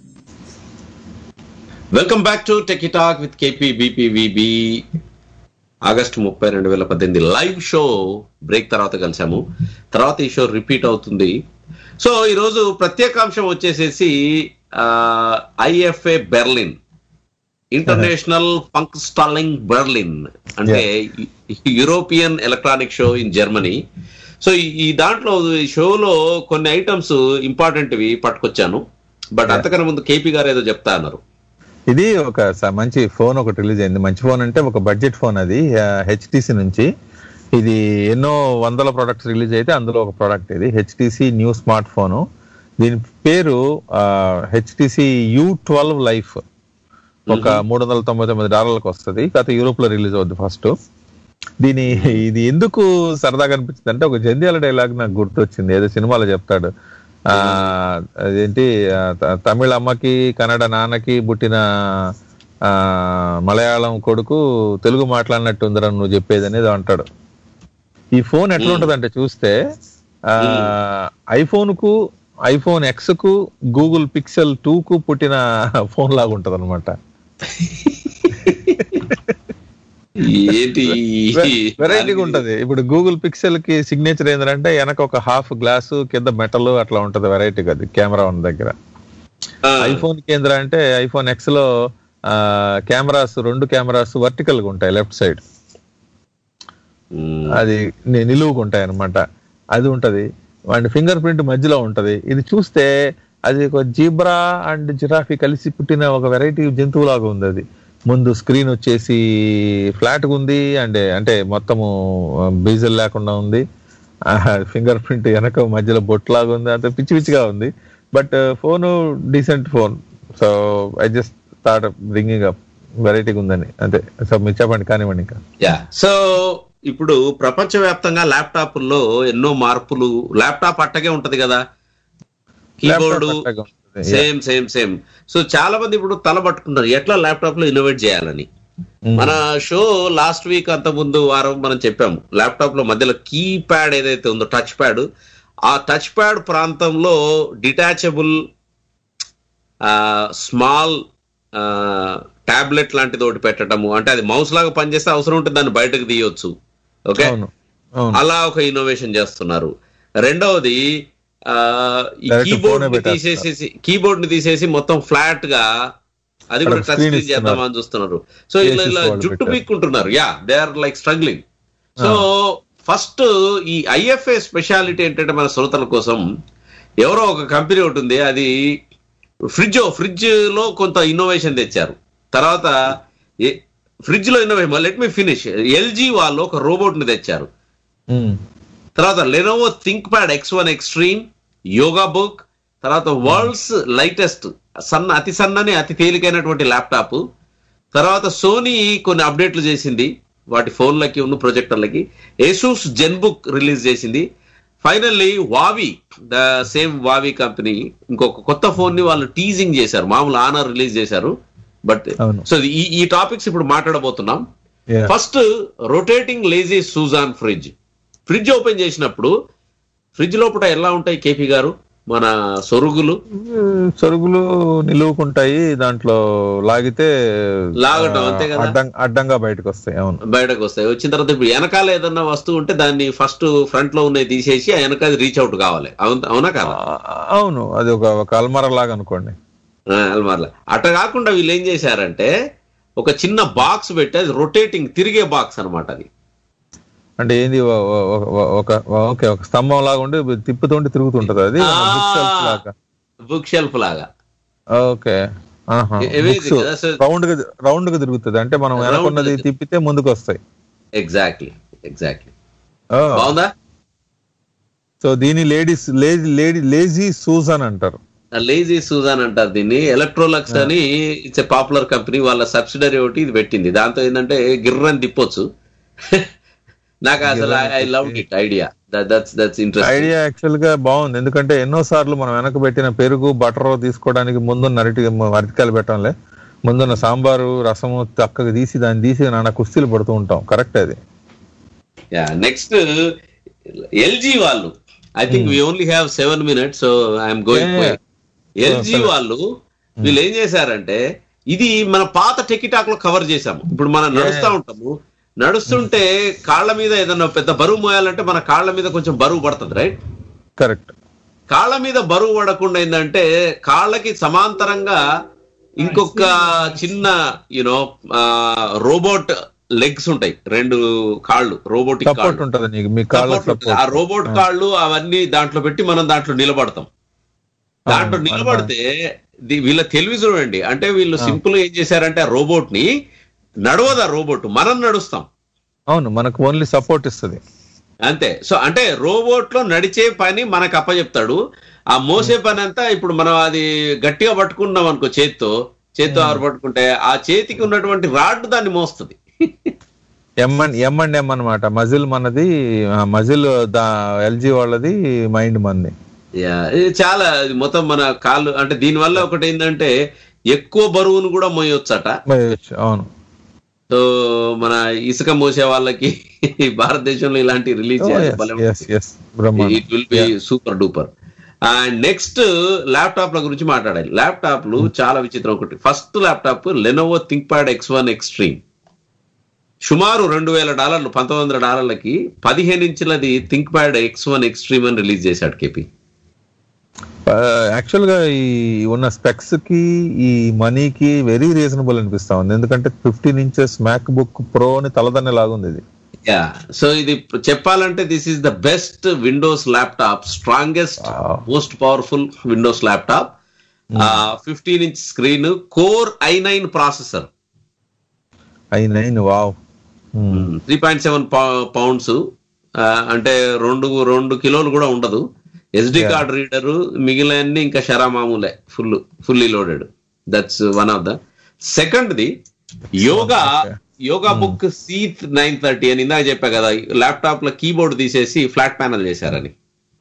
welcome back to tech talk with KP బీపీవీబీ August ముప్పై రెండు వేల పద్దెనిమిది live show break తర్వాత కలిసాము తర్వాత ఈ షో రిపీట్ అవుతుంది సో ఈరోజు ప్రత్యేకాంశం వచ్చేసేసి IFA Berlin International funk stalling Berlin అంటే European electronic show in Germany so ఈ- ఈ దాంట్లో ఈ షోలో కొన్ని ఐటమ్స్ ఇంపార్టెంట్వి పట్టుకొచ్చాను బట్ అంతకన్నా ముందు కేపీ గారు ఏదో చెప్తా అన్నారు ఇది ఒక స- మంచి ఫోన్ ఒకటి రిలీజ్ అయింది మంచి ఫోన్ అంటే ఒక బడ్జెట్ ఫోన్ అది హెచ్టిసి నుంచి ఇది ఎన్నో వందల ప్రొడక్ట్స్ రిలీజ్ అయితే అందులో ఒక ప్రోడక్ట్ ఇది హెచ్టిసి న్యూ స్మార్ట్ ఫోను దీని పేరు హెచ్టిసి యూ ట్వెల్వ్ లైఫ్ ఒక మూడు వందల తొంభై తొమ్మిది డాలర్లకు వస్తుంది కాకపోతే యూరోప్ లో రిలీజ్ అవుద్ది ఫస్ట్ దీని ఇది ఎందుకు సరదాగా అనిపించింది అంటే ఒక జంధ్యాల డైలాగ్ నాకు గుర్తొచ్చింది ఏదో సినిమాలో చెప్తాడు ఆ అదేంటి ఆ, త- తమిళ అమ్మకి కన్నడ నాన్నకి పుట్టిన ఆ మలయాళం కొడుకు తెలుగు మాట్లాడినట్టు ఉందిరా నువ్వు చెప్పేది అనేది అంటాడు ఈ ఫోన్ ఎట్లా ఉంటదంటే చూస్తే ఆ ఐఫోన్ కు ఐఫోన్ ఎక్స్ కు గూగుల్ పిక్సెల్ టూ కు పుట్టిన ఫోన్ లాగా ఉంటది అనమాట ఏంటి వెరైటీగా ఉంటది ఇప్పుడు గూగుల్ పిక్సెల్ కి సిగ్నేచర్ ఏంటంటే వెనక ఒక హాఫ్ గ్లాసు కింద మెటల్ అట్లా ఉంటది వెరైటీగా అది కెమెరా ఉన్న దగ్గర ఐఫోన్ కేంద్ర అంటే ఐఫోన్ ఎక్స్ లో కెమెరాస్ రెండు కెమెరాస్ వర్టికల్ గా ఉంటాయి లెఫ్ట్ సైడ్ అది ని- నిలువుగా ఉంటాయి అనమాట అది ఉంటది అండ్ ఫింగర్ ప్రింట్ మధ్యలో ఉంటది ఇది చూస్తే అది ఒక జీబ్రా అండ్ జిరాఫీ కలిసి పుట్టిన ఒక వెరైటీ జంతువులాగా ఉంది అది ముందు స్క్రీన్ వచ్చేసి ఫ్లాట్ గా ఉంది అండ్ అంటే మొత్తము బీజల్ లేకుండా ఉంది ఫింగర్ ప్రింట్ వెనక మధ్యలో బొట్లాగా ఉంది అంత పిచ్చి పిచ్చిగా ఉంది but phone decent phone so I just thought bringing up వెరైటీగా ఉందని అంతే సో మీరు చెప్పండి కానివ్వండి ఇంకా యా సో ఇప్పుడు ప్రపంచవ్యాప్తంగా ల్యాప్టాప్ల్లో ఎన్నో మార్పులు ల్యాప్టాప్ అట్టగే ఉంటది కదా కీబోర్డు Laptop అట్టగే ఉంటది, yeah. Same same same so చాలా మంది ఇప్పుడు తల పట్టుకుంటారు ఎట్లా ల్యాప్టాప్ లో ఇన్నోవేట్ చేయాలని మన షో లాస్ట్ వీక్ అంత ముందు వారం మనం చెప్పాము ల్యాప్టాప్ లో మధ్యలో కీ ప్యాడ్ ఏదైతే ఉందో టచ్ ప్యాడ్ ఆ టచ్ ప్యాడ్ ప్రాంతంలో డిటాచబుల్ స్మాల్ టాబ్లెట్ లాంటిది ఒకటి పెట్టడము అంటే అది మౌస్ లాగా పనిచేస్తే అవసరం ఉంటే దాన్ని బయటకు తీయొచ్చు ఓకే అవును అవును అలా ఒక ఇన్నోవేషన్ చేస్తున్నారు రెండవది ఆ, ఈ Direct కీబోర్డ్ phone ని పెట్టేస్తారు. తీసేసి కీబోర్డ్ ని తీసేసి మొత్తం ఫ్లాట్ గా అది కూడా అక్కడ టచ్ screen స్క్రీన్ ఇస్తున్నారు. చేద్దామని చూస్తున్నారు సో ఇలా Asus ఇలా వాళ్ళు జుట్టు పెట్టారు. పీక్కుంటున్నారు yeah they are like struggling so first ఈ ఐఎఫ్ఏ స్పెషాలిటీ ఏంటంటే మన శ్రోతల కోసం ఎవరో ఒక కంపెనీ ఒకటి ఉంది అది ఫ్రిడ్జ్ ఫ్రిడ్జ్ లో కొంత ఇన్నోవేషన్ తెచ్చారు తర్వాత ఫ్రిడ్జ్ లో innovation let me finish LG వాళ్ళు ఒక రోబోట్ ని తెచ్చారు ఉమ్. తర్వాత Lenovo ThinkPad X one Extreme Yoga Book తర్వాత వరల్డ్స్ లైటెస్ట్ సన్న అతి సన్నని అతి తేలికైనటువంటి ల్యాప్టాప్ తర్వాత సోనీ కొన్ని అప్డేట్లు చేసింది వాటి ఫోన్లకి ఉన్న ప్రొజెక్టర్లకి ఏసూస్ జెన్ బుక్ రిలీజ్ చేసింది finally Huawei the same Huawei company ఇంకొక కొత్త ఫోన్ ని వాళ్ళు టీజింగ్ చేశారు మామూలు ఆనర్ రిలీజ్ చేశారు బట్ అవును. సో ఈ ఈ టాపిక్స్ ఇప్పుడు మాట్లాడబోతున్నాం Yeah. First rotating lazy Susan fridge fridge open చేసినప్పుడు ఫ్రిడ్జ్ లోపల ఎలా ఉంటాయి కేపీ గారు మన సొరుగులు సరుకులు నిలువుకుంటాయి దాంట్లో లాగితే లాగటం, ఆ, అంతే కదా? అడ్డం- అడ్డంగా బయటకు వస్తాయి అవును బయటకు వస్తాయి వచ్చిన తర్వాత ఇప్పుడు వెనకాల ఏదన్నా వస్తువు ఉంటే దాన్ని ఫస్ట్ ఫ్రంట్ లో ఉన్నాయి తీసేసి ఆ వెనక రీచ్ అవుట్ కావాలి అవును అవునా కదా అవును అది ఒక ఒక అల్మర లాగా అనుకోండి అల్మార్లా అట్ట కాకుండా వీళ్ళు ఏం చేశారంటే ఒక చిన్న బాక్స్ పెట్టి అది రొటేటింగ్ తిరిగే బాక్స్ అన్నమాట అది అంటే ఏంది ఓ- ఓ- ఓ- ఓ- ఒక ఓకే ఒక స్తంభం లాగా ఉండి తిప్పుతుంటే తిరుగుతుంటది అది book shelf లాగా బుక్ షెల్ఫ్ లాగా ఓకే ఇవి ఇది కదా, so- రౌండ్ గా రౌండ్ గా తిరుగుతుంది అంటే మనం Round వెనకున్నది గా తిప్పితే ముందుకు వస్తాయి ఎగ్జాక్ట్లీ ఎగ్జాక్ట్లీ బాగుందా సో దీని ladies lady lady lazy Susan అంటారు లేజీ సూజాన్ అంటారు దీన్ని ఎలక్ట్రోలక్స్ అని ఇట్స్ ఎ పాపులర్ కంపెనీ వాళ్ళ సబ్సిడరీ ఒకటి ఇది పెట్టింది దాంతో ఏంటంటే గిర్రని తిప్పొచ్చు నాకు అసలు I love it idea that's that's interest idea actual గా బాగుంది ఎందుకంటే ఎన్నో సార్లు మనం వెనక పెట్టిన పెరుగు బటర్ తీసుకోవడానికి ముందున్న అరటి అరటికాయలు పెట్టంలే ముందున్న సాంబారు రసము చక్కగా తీసి దాన్ని తీసి నాన్న కుస్తీలు పడుతూ ఉంటాం కరెక్ట్ అది యా నెక్స్ట్ ఎల్జీ వాళ్ళు I think we only have seven minutes so I'm going Yeah. LG సరే. వాళ్ళు వీళ్ళు ఏం చేశారంటే ఇది మన పాత టెకిటాక్ లో కవర్ చేశాము ఇప్పుడు మనం నడుస్తా ఉంటాము నడుస్తుంటే కాళ్ళ మీద ఏదన్నా పెద్ద బరువు మోయాలంటే మన కాళ్ళ మీద కొంచెం బరువు పడుతుంది రైట్ కరెక్ట్ కాళ్ళ మీద బరువు పడకుండా ఏంటంటే కాళ్ళకి సమాంతరంగా ఇంకొక చిన్న యూనో రోబోట్ లెగ్స్ ఉంటాయి రెండు కాళ్ళు రోబోటిక్ సపోర్ట్ కాళ్ళు ఉంటది నీకు మీ కాళ్ళ Support ఉంటుంది. ఆ సపోర్ట్ రోబోట్ కాళ్ళు అవన్నీ దాంట్లో పెట్టి మనం దాంట్లో నిలబడతాం దాంట్లో అవును, నిలబడితే ది- వీళ్ళ తెలివి చూడండి అంటే వీళ్ళు సింపుల్ ఏం చేశారంటే ఆ రోబోట్ ని నడవదు ఆ రోబోట్ మనం నడుస్తాం అవును మనకు ఓన్లీ సపోర్ట్ ఇస్తుంది అంతే సో అంటే రోబోట్ లో నడిచే పని మనకు అప్పచెప్తాడు ఆ మోసే పని అంతా ఇప్పుడు మనం అది గట్టిగా పట్టుకున్నాం అనుకో చేత్తో చేత్తో ఆరు పట్టుకుంటే ఆ చేతికి ఉన్నటువంటి రాడ్ దాన్ని మోస్తుంది M and M and M అనమాట మజిల్ మనది మజిల్ ఎల్జీ వాళ్ళది మైండ్ మనది యా, ఇది చాలా ఇది మొత్తం మన కాళ్ళు అంటే దీని వల్ల ఒకటి ఏంటంటే ఎక్కువ బరువును కూడా మోయొచ్చట మహేష్, అవును సో మన ఇసుక మోసే వాళ్ళకి భారతదేశంలో ఇలాంటి రిలీజ్ చేయాలి ఎస్ ఎస్ బ్రహ్మాండం it will be super duper and next ల్యాప్టాప్ల గురించి మాట్లాడాలి ల్యాప్టాప్లు చాలా విచిత్రం ఒకటి first laptop Lenovo ThinkPad X one Extreme సుమారు రెండు వేల డాలర్లు పంతొమ్మిది వందల డాలర్లకి పదిహేను ఇంచులది ThinkPad X one Extreme అని రిలీజ్ చేశాడు కేపీ యాక్చువల్ గా ఈ ఉన్న స్పెక్స్ కి ఈ మనీకి వెరీ రీజనబుల్ అనిపిస్తా ఉంది ఎందుకంటే fifteen inches MacBook Pro అని తలదన్నే లాగుంది ఇది యా సో ఇది చెప్పాలంటే this is the best Windows laptop strongest most powerful Windows laptop fifteen inch screen Core i nine processor i nine wow three point seven pounds అంటే రెండు రెండు కిలోలు కూడా ఉండదు ఎస్డి Yeah. కార్డ్ రీడర్ మిగిలిన ఇంకా షరా మామూలే full fully loaded that's one of the second the Yoga Yoga Book C nine thirty అని ఇందాక చెప్పా కదా ల్యాప్టాప్ లో కీబోర్డ్ తీసేసి ఫ్లాట్ ప్యానల్ చేశారని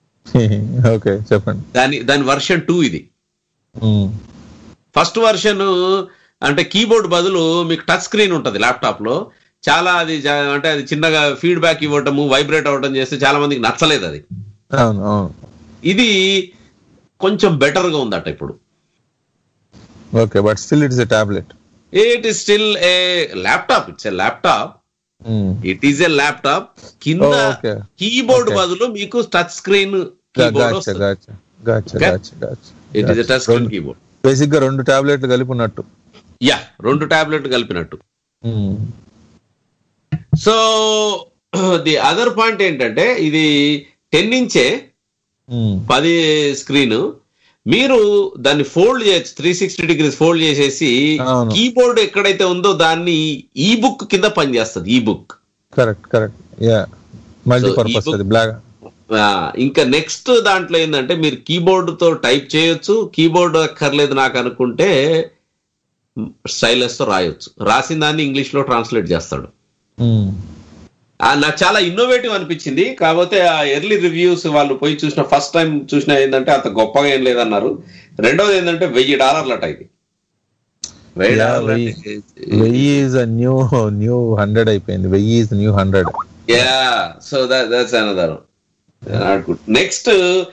ఓకే చెప్పండి దాని దాని వర్షన్ టూ ఇది Hmm. ఫస్ట్ వర్షన్ అంటే కీబోర్డ్ బదులు మీకు టచ్ స్క్రీన్ ఉంటుంది ల్యాప్టాప్ లో చాలా అది జా- అంటే అది చిన్నగా ఫీడ్బ్యాక్ ఇవ్వటము వైబ్రేట్ అవ్వటం చేస్తే చాలా మందికి నచ్చలేదు అది అవును అవును ఇది కొంచెం బెటర్ గా ఉందట ఇప్పుడు okay but still it's a tablet it is still a laptop it's a laptop it is a laptop కింద ఓకే కీబోర్డ్ Okay. బదులు మీకు touch screen keyboard gotcha gotcha gotcha Okay. Gotcha gotcha it is touch screen keyboard basic గా రెండు టాబ్లెట్లు కలిపి ఉన్నట్టు yeah రెండు tablet కలిపినట్టు Hmm. So the other point ఏంటంటే ఇది టెన్ ఇంచే Hmm. పది స్క్రీన్ మీరు దాన్ని ఫోల్డ్ చేయొచ్చు త్రీ సిక్స్టీ డిగ్రీస్ ఫోల్డ్ చేసేసి అవును. కీబోర్డ్ ఎక్కడైతే ఉందో దాన్ని ఈ బుక్ కింద పనిచేస్తుంది ఈ book correct correct yeah multi So, purpose ఈ book- అది బ్లాక్ ఇంకా నెక్స్ట్ దాంట్లో ఏంటంటే మీరు కీబోర్డ్ తో టైప్ చేయొచ్చు కీబోర్డ్ అక్కర్లేదు నాకు అనుకుంటే స్టైలస్ తో రాయొచ్చు రాసిన దాన్ని ఇంగ్లీష్ లో ట్రాన్స్లేట్ చేస్తాడు ఆ, నాకు చాలా ఇన్నోవేటివ్ అనిపించింది కాకపోతే ఆ ఎర్లీ రివ్యూస్ వాళ్ళు పోయి చూసిన ఫస్ట్ టైం చూసిన ఏంటంటే అంత గొప్పగా ఏం లేదన్నారు రెండోది ఏంటంటే వెయ్యి డాలర్లట ఇది వెయ్యి Yeah, డాలర్లు వెయ్యి. అంటే- వెయ్యి ఈజ్ న్యూ న్యూ హండ్రెడ్ అయిపోయింది వెయ్యి is new hundred yeah so that's another not good next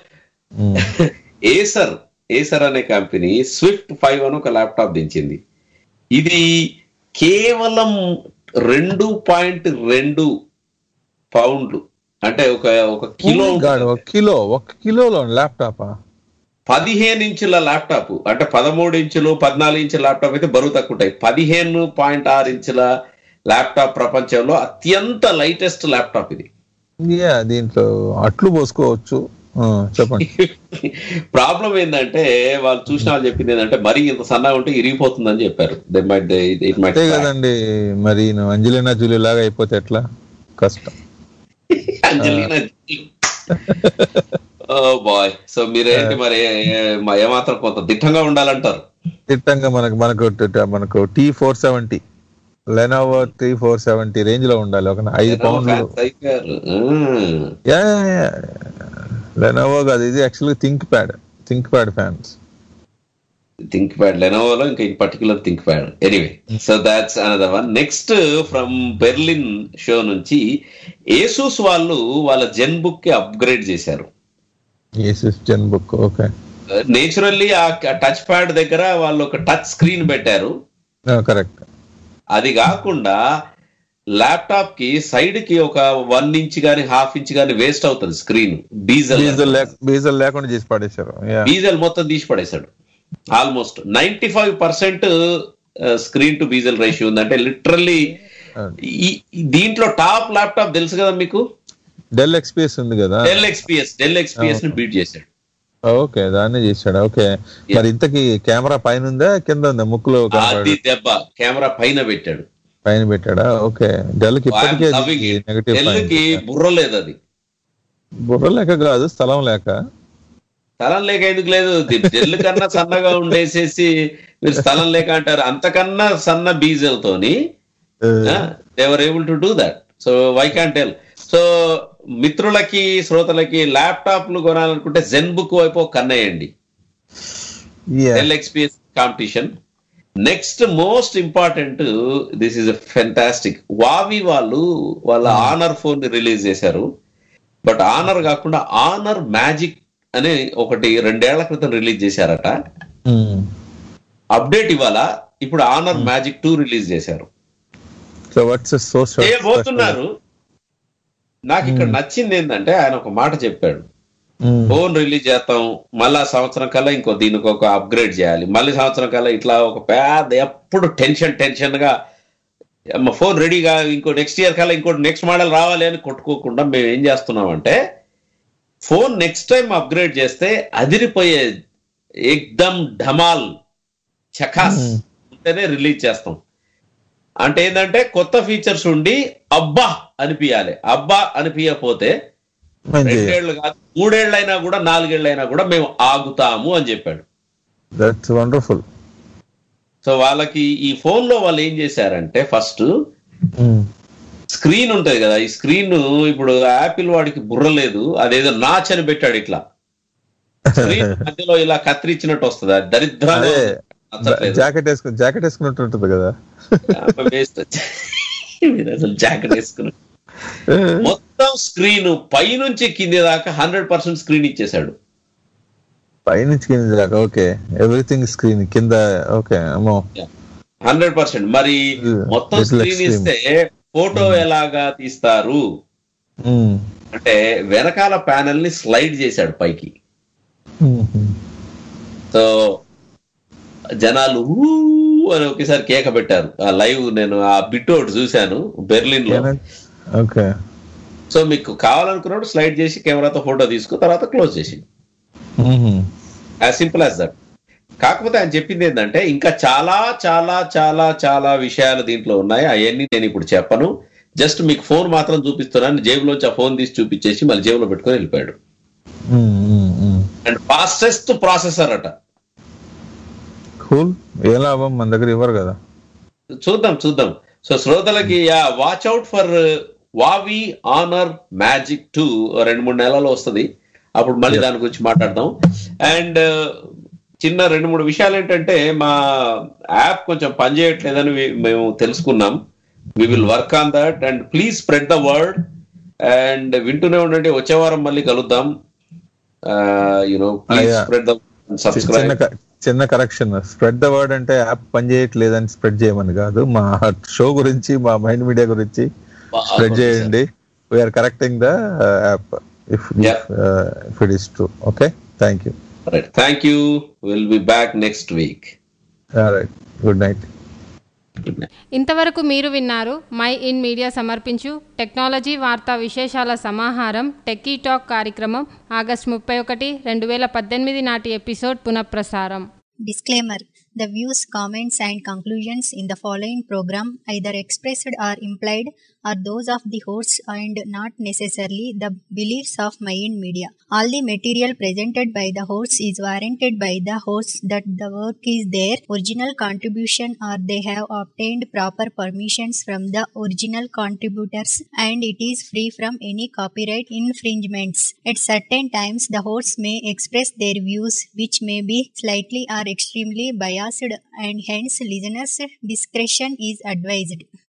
Acer Acer అనే కంపెనీ స్విఫ్ట్ ఫైవ్ అని ఒక ల్యాప్టాప్ దించింది ఇది కేవలం రెండు పాయింట్ రెండు పౌండ్లు అంటే ఒక ఒక కిలో ఒక కిలో ఒక కిలోలో ల్యాప్టాప్ పదిహేను ఇంచుల ల్యాప్టాప్ అంటే పదమూడు ఇంచులు పద్నాలుగు ఇంచుల ల్యాప్టాప్ అయితే బరువు తక్కువ ఉంటాయి పదిహేను పాయింట్ ఆరు ఇంచుల ల్యాప్టాప్ ప్రపంచంలో అత్యంత లైటెస్ట్ ల్యాప్టాప్ ఇది యా దీంట్లో అట్లు పోసుకోవచ్చు ఆ, చెప్పండి ప్రాబ్లం ఏంటంటే వాళ్ళు చూసిన వాళ్ళు చెప్పింది ఏంటంటే మరీ ఇంత సన్నగా ఉంటే ఇరిగిపోతుందని చెప్పారు దే మైట్ ఇట్ మైట్ అంతే కదండి మరి నువ్వు అంజలినా జూలీ లాగా అయిపోతే ఎట్లా కష్టం అంజలీనా ఓ బాయ్ సో మీరేంటి మరి ఏ- మా ఏమాత్రం కొంత దిట్టంగా ఉండాలంటారు తిట్టంగా మనకు మనకు ట- మనకు T four seventy Lenovo T four seventy range లో ఉండాలి ఒక ఐదు పౌండ్లు Fans అయిపోయారు. మ్మ్. యా లెనోవో కాదు ఇది యాక్చువల్గా ThinkPad ThinkPad fans ThinkPad లెనోవోలో ఇంకా in particular ThinkPad anyway so that's another one next from Berlin show నుంచి ఏసూస్ వాళ్ళు వాళ్ళ జెన్ బుక్ కి అప్గ్రేడ్ చేశారు Asus ZenBook okay naturally ఆ టచ్ ప్యాడ్ దగ్గర వాళ్ళు ఒక టచ్ స్క్రీన్ పెట్టారు కరెక్ట్ అది కాకుండా ల్యాప్టాప్ కి సైడ్ కి ఒక వన్ ఇంచ్ గానీ హాఫ్ ఇంచ్ గానీ వేస్ట్ అవుతుంది స్క్రీన్ డీజల్ డీజిల్ డీజిల్ లేకుండా చేసి పడేశారు యా డీజల్ మొత్తం తీసి పడేశాడు almost ninety five percent screen to bezel ratio ఉంది అంటే లిటరల్లీ దీంట్లో టాప్ ల్యాప్టాప్ తెలుసు కదా మీకు డెల్ ఎక్స్పీఎస్ ఉంది కదా డెల్ ఎక్స్పీఎస్ డెల్ ఎక్స్పీఎస్ ని బీట్ చేశాడు ఓకే దాన్నే చేశాడు ఓకే మరి ఇంతకి కెమెరా పైన ఉందా కింద ఉందా ముక్కులో అది కనపడే- దెబ్బ కెమెరా పైన పెట్టాడు పైన పెట్టాడా ఓకే డెల్ కి ఇప్పటికే నెగటివ్ డెల్ కి బుర్ర లేదు అది బుర్ర లేక కాదు స్థలం లేక స్థలం లేక ఎందుకు లేదు డెల్ కన్నా సన్నగా ఉండేసేసి మీరు స్థలం లేక అంటారు అంతకన్నా సన్న బీజల్ తోని they were able to do that so why can tell so మిత్రులకి శ్రోతలకి ల్యాప్టాప్లు కొనాలనుకుంటే జెన్ బుక్ వైపు ఒక కన్నేయండి Dell XPS competition next most important this is fantastic Huawei వాళ్ళు వాళ్ళ ఆనర్ ఫోన్ ని రిలీజ్ చేశారు బట్ ఆనర్ కాకుండా ఆనర్ మ్యాజిక్ అని ఒకటి రెండేళ్ల క్రితం రిలీజ్ చేశారట ఉమ్. అప్డేట్ ఇవాళ ఇప్పుడు ఆనర్ మ్యాజిక్ టూ రిలీజ్ చేశారు సో వాట్స్ సో చేయబోతున్నారు నాకు ఇక్కడ నచ్చింది ఏంటంటే ఆయన ఒక మాట చెప్పాడు ఫోన్ రిలీజ్ చేస్తాం మళ్ళా సంవత్సరం కల్లా ఇంకో దీనికి ఒక అప్గ్రేడ్ చేయాలి మళ్ళీ సంవత్సరం కల్లా ఇట్లా ఒక పెద్ద ఎప్పుడు టెన్షన్ టెన్షన్ గా అమ్మ ఫోన్ రెడీగా ఇంకో నెక్స్ట్ ఇయర్ కల్లా ఇంకో నెక్స్ట్ మోడల్ రావాలి అని కొట్టుకోకుండా మేము ఏం చేస్తున్నామంటే ఫోన్ నెక్స్ట్ టైం అప్గ్రేడ్ చేస్తే అదిరిపోయే ఎక్దమ్ ఢమాల్ చకాస్ ఉంటేనే రిలీజ్ చేస్తాం అంటే ఏంటంటే కొత్త ఫీచర్స్ ఉండి అబ్బా అనిపించాలి అబ్బా అనిపించకపోతే రెండేళ్లు కాదు మూడేళ్లైనా కూడా నాలుగేళ్లైనా కూడా మేము ఆగుతాము అని చెప్పాడు దట్స్ వండర్ఫుల్ సో వాళ్ళకి ఈ ఫోన్ లో వాళ్ళు ఏం చేశారంటే ఫస్ట్ స్క్రీన్ ఉంటది కదా ఈ స్క్రీన్ ఇప్పుడు యాపిల్ వాడికి బుర్ర లేదు అదేదో నాచ్ అని పెట్టాడు ఇట్లా స్క్రీన్ మధ్యలో ఇలా కత్తిరించినట్టు వస్తుంది అది దరిద్రంగా అదే నచ్చట్లేదు. జాకెట్ వేసుకుని జాకెట్ వేసుకున్నట్టు ఉంటుంది కదా వేస్ట్ మీరు అసలు జాకెట్ వేసుకుని మొత్తం స్క్రీన్ పైనుంచి కింది దాకా హండ్రెడ్ పర్సెంట్ స్క్రీన్ ఇచ్చేసాడు పైనుంచి కింద దాకా ఓకే ఎవ్రీథింగ్ స్క్రీన్ కింద ఓకే అమ్మో హండ్రెడ్ పర్సెంట్ మరి మొత్తం little స్క్రీన్ extreme. ఇస్తే ఫోటో ఎలాగా తీస్తారు ఉమ్. అంటే వెనకాల ప్యానెల్ ని స్లైడ్ చేశాడు పైకి ఉమ్. సో జనాలు ఊ అని ఒకేసారి కేక పెట్టారు ఆ లైవ్ నేను ఆ బిట్ ఒకటి చూశాను బెర్లిన్ లో ఓకే సో మీకు కావాలనుకున్నప్పుడు స్లైడ్ చేసి కెమెరాతో ఫోటో తీసుకు తర్వాత క్లోజ్ చేసి um. As simple as that కాకపోతే ఆయన చెప్పింది ఏంటంటే ఇంకా చాలా చాలా చాలా చాలా విషయాలు దీంట్లో ఉన్నాయి అవన్నీ నేను ఇప్పుడు చెప్పను జస్ట్ మీకు ఫోన్ మాత్రం చూపిస్తున్నాను జేబులోంచి ఆ ఫోన్ తీసి చూపించేసి మళ్ళీ జేబులో పెట్టుకొని వెళ్ళిపోయాడు um, um, um. And fastest processor అట కూల్ ఏ లాభం మన దగ్గర ఇవ్వరు కదా చూద్దాం చూద్దాం సో శ్రోతలకి watch out for Huawei Honor Magic two రెండు మూడు నెలల్లో వస్తుంది అప్పుడు మళ్ళీ దాని గురించి మాట్లాడదాం అండ్ చిన్న రెండు మూడు విషయాలు ఏంటంటే మా యాప్ కొంచెం పనిచేయట్లేదని వి- మేము తెలుసుకున్నాం we will work on that and please spread the word and వింటూనే ఉండండి వచ్చే వారం మళ్ళీ కలుద్దాం you know please Yeah. Spread the చిన్న సబ్స్క్రైబ్ క- చిన్న కరెక్షన్ స్ప్రెడ్ ద వర్డ్ అంటే యాప్ పనిచేయట్లేదని స్ప్రెడ్ చేయమని కాదు మా షో గురించి మా మైండ్ మీడియా గురించి స్ప్రెడ్ చేయండి we are correcting the app if if it is true okay thank you right thank you will be back next week right good night ఇంతవరకు మీరు విన్నారు మై ఇన్ మీడియా సమర్పించు టెక్నాలజీ వార్తా విశేషాల సమాహారం టెక్కీ టాక్ కార్యక్రమం ఆగస్టు ముప్పై ఒకటి రెండు వేల పద్దెనిమిది నాటి ఎపిసోడ్ పునఃప్రసారం Disclaimer The views, comments, and conclusions in the following program, either expressed or implied, are those of the hosts and not necessarily the beliefs of Mayan Media. All the material presented by the hosts is warranted by the hosts that the work is their original contribution or they have obtained proper permissions from the original contributors and it is free from any copyright infringements. At certain times, the hosts may express their views which may be slightly or extremely biased and hence listeners' discretion is advised.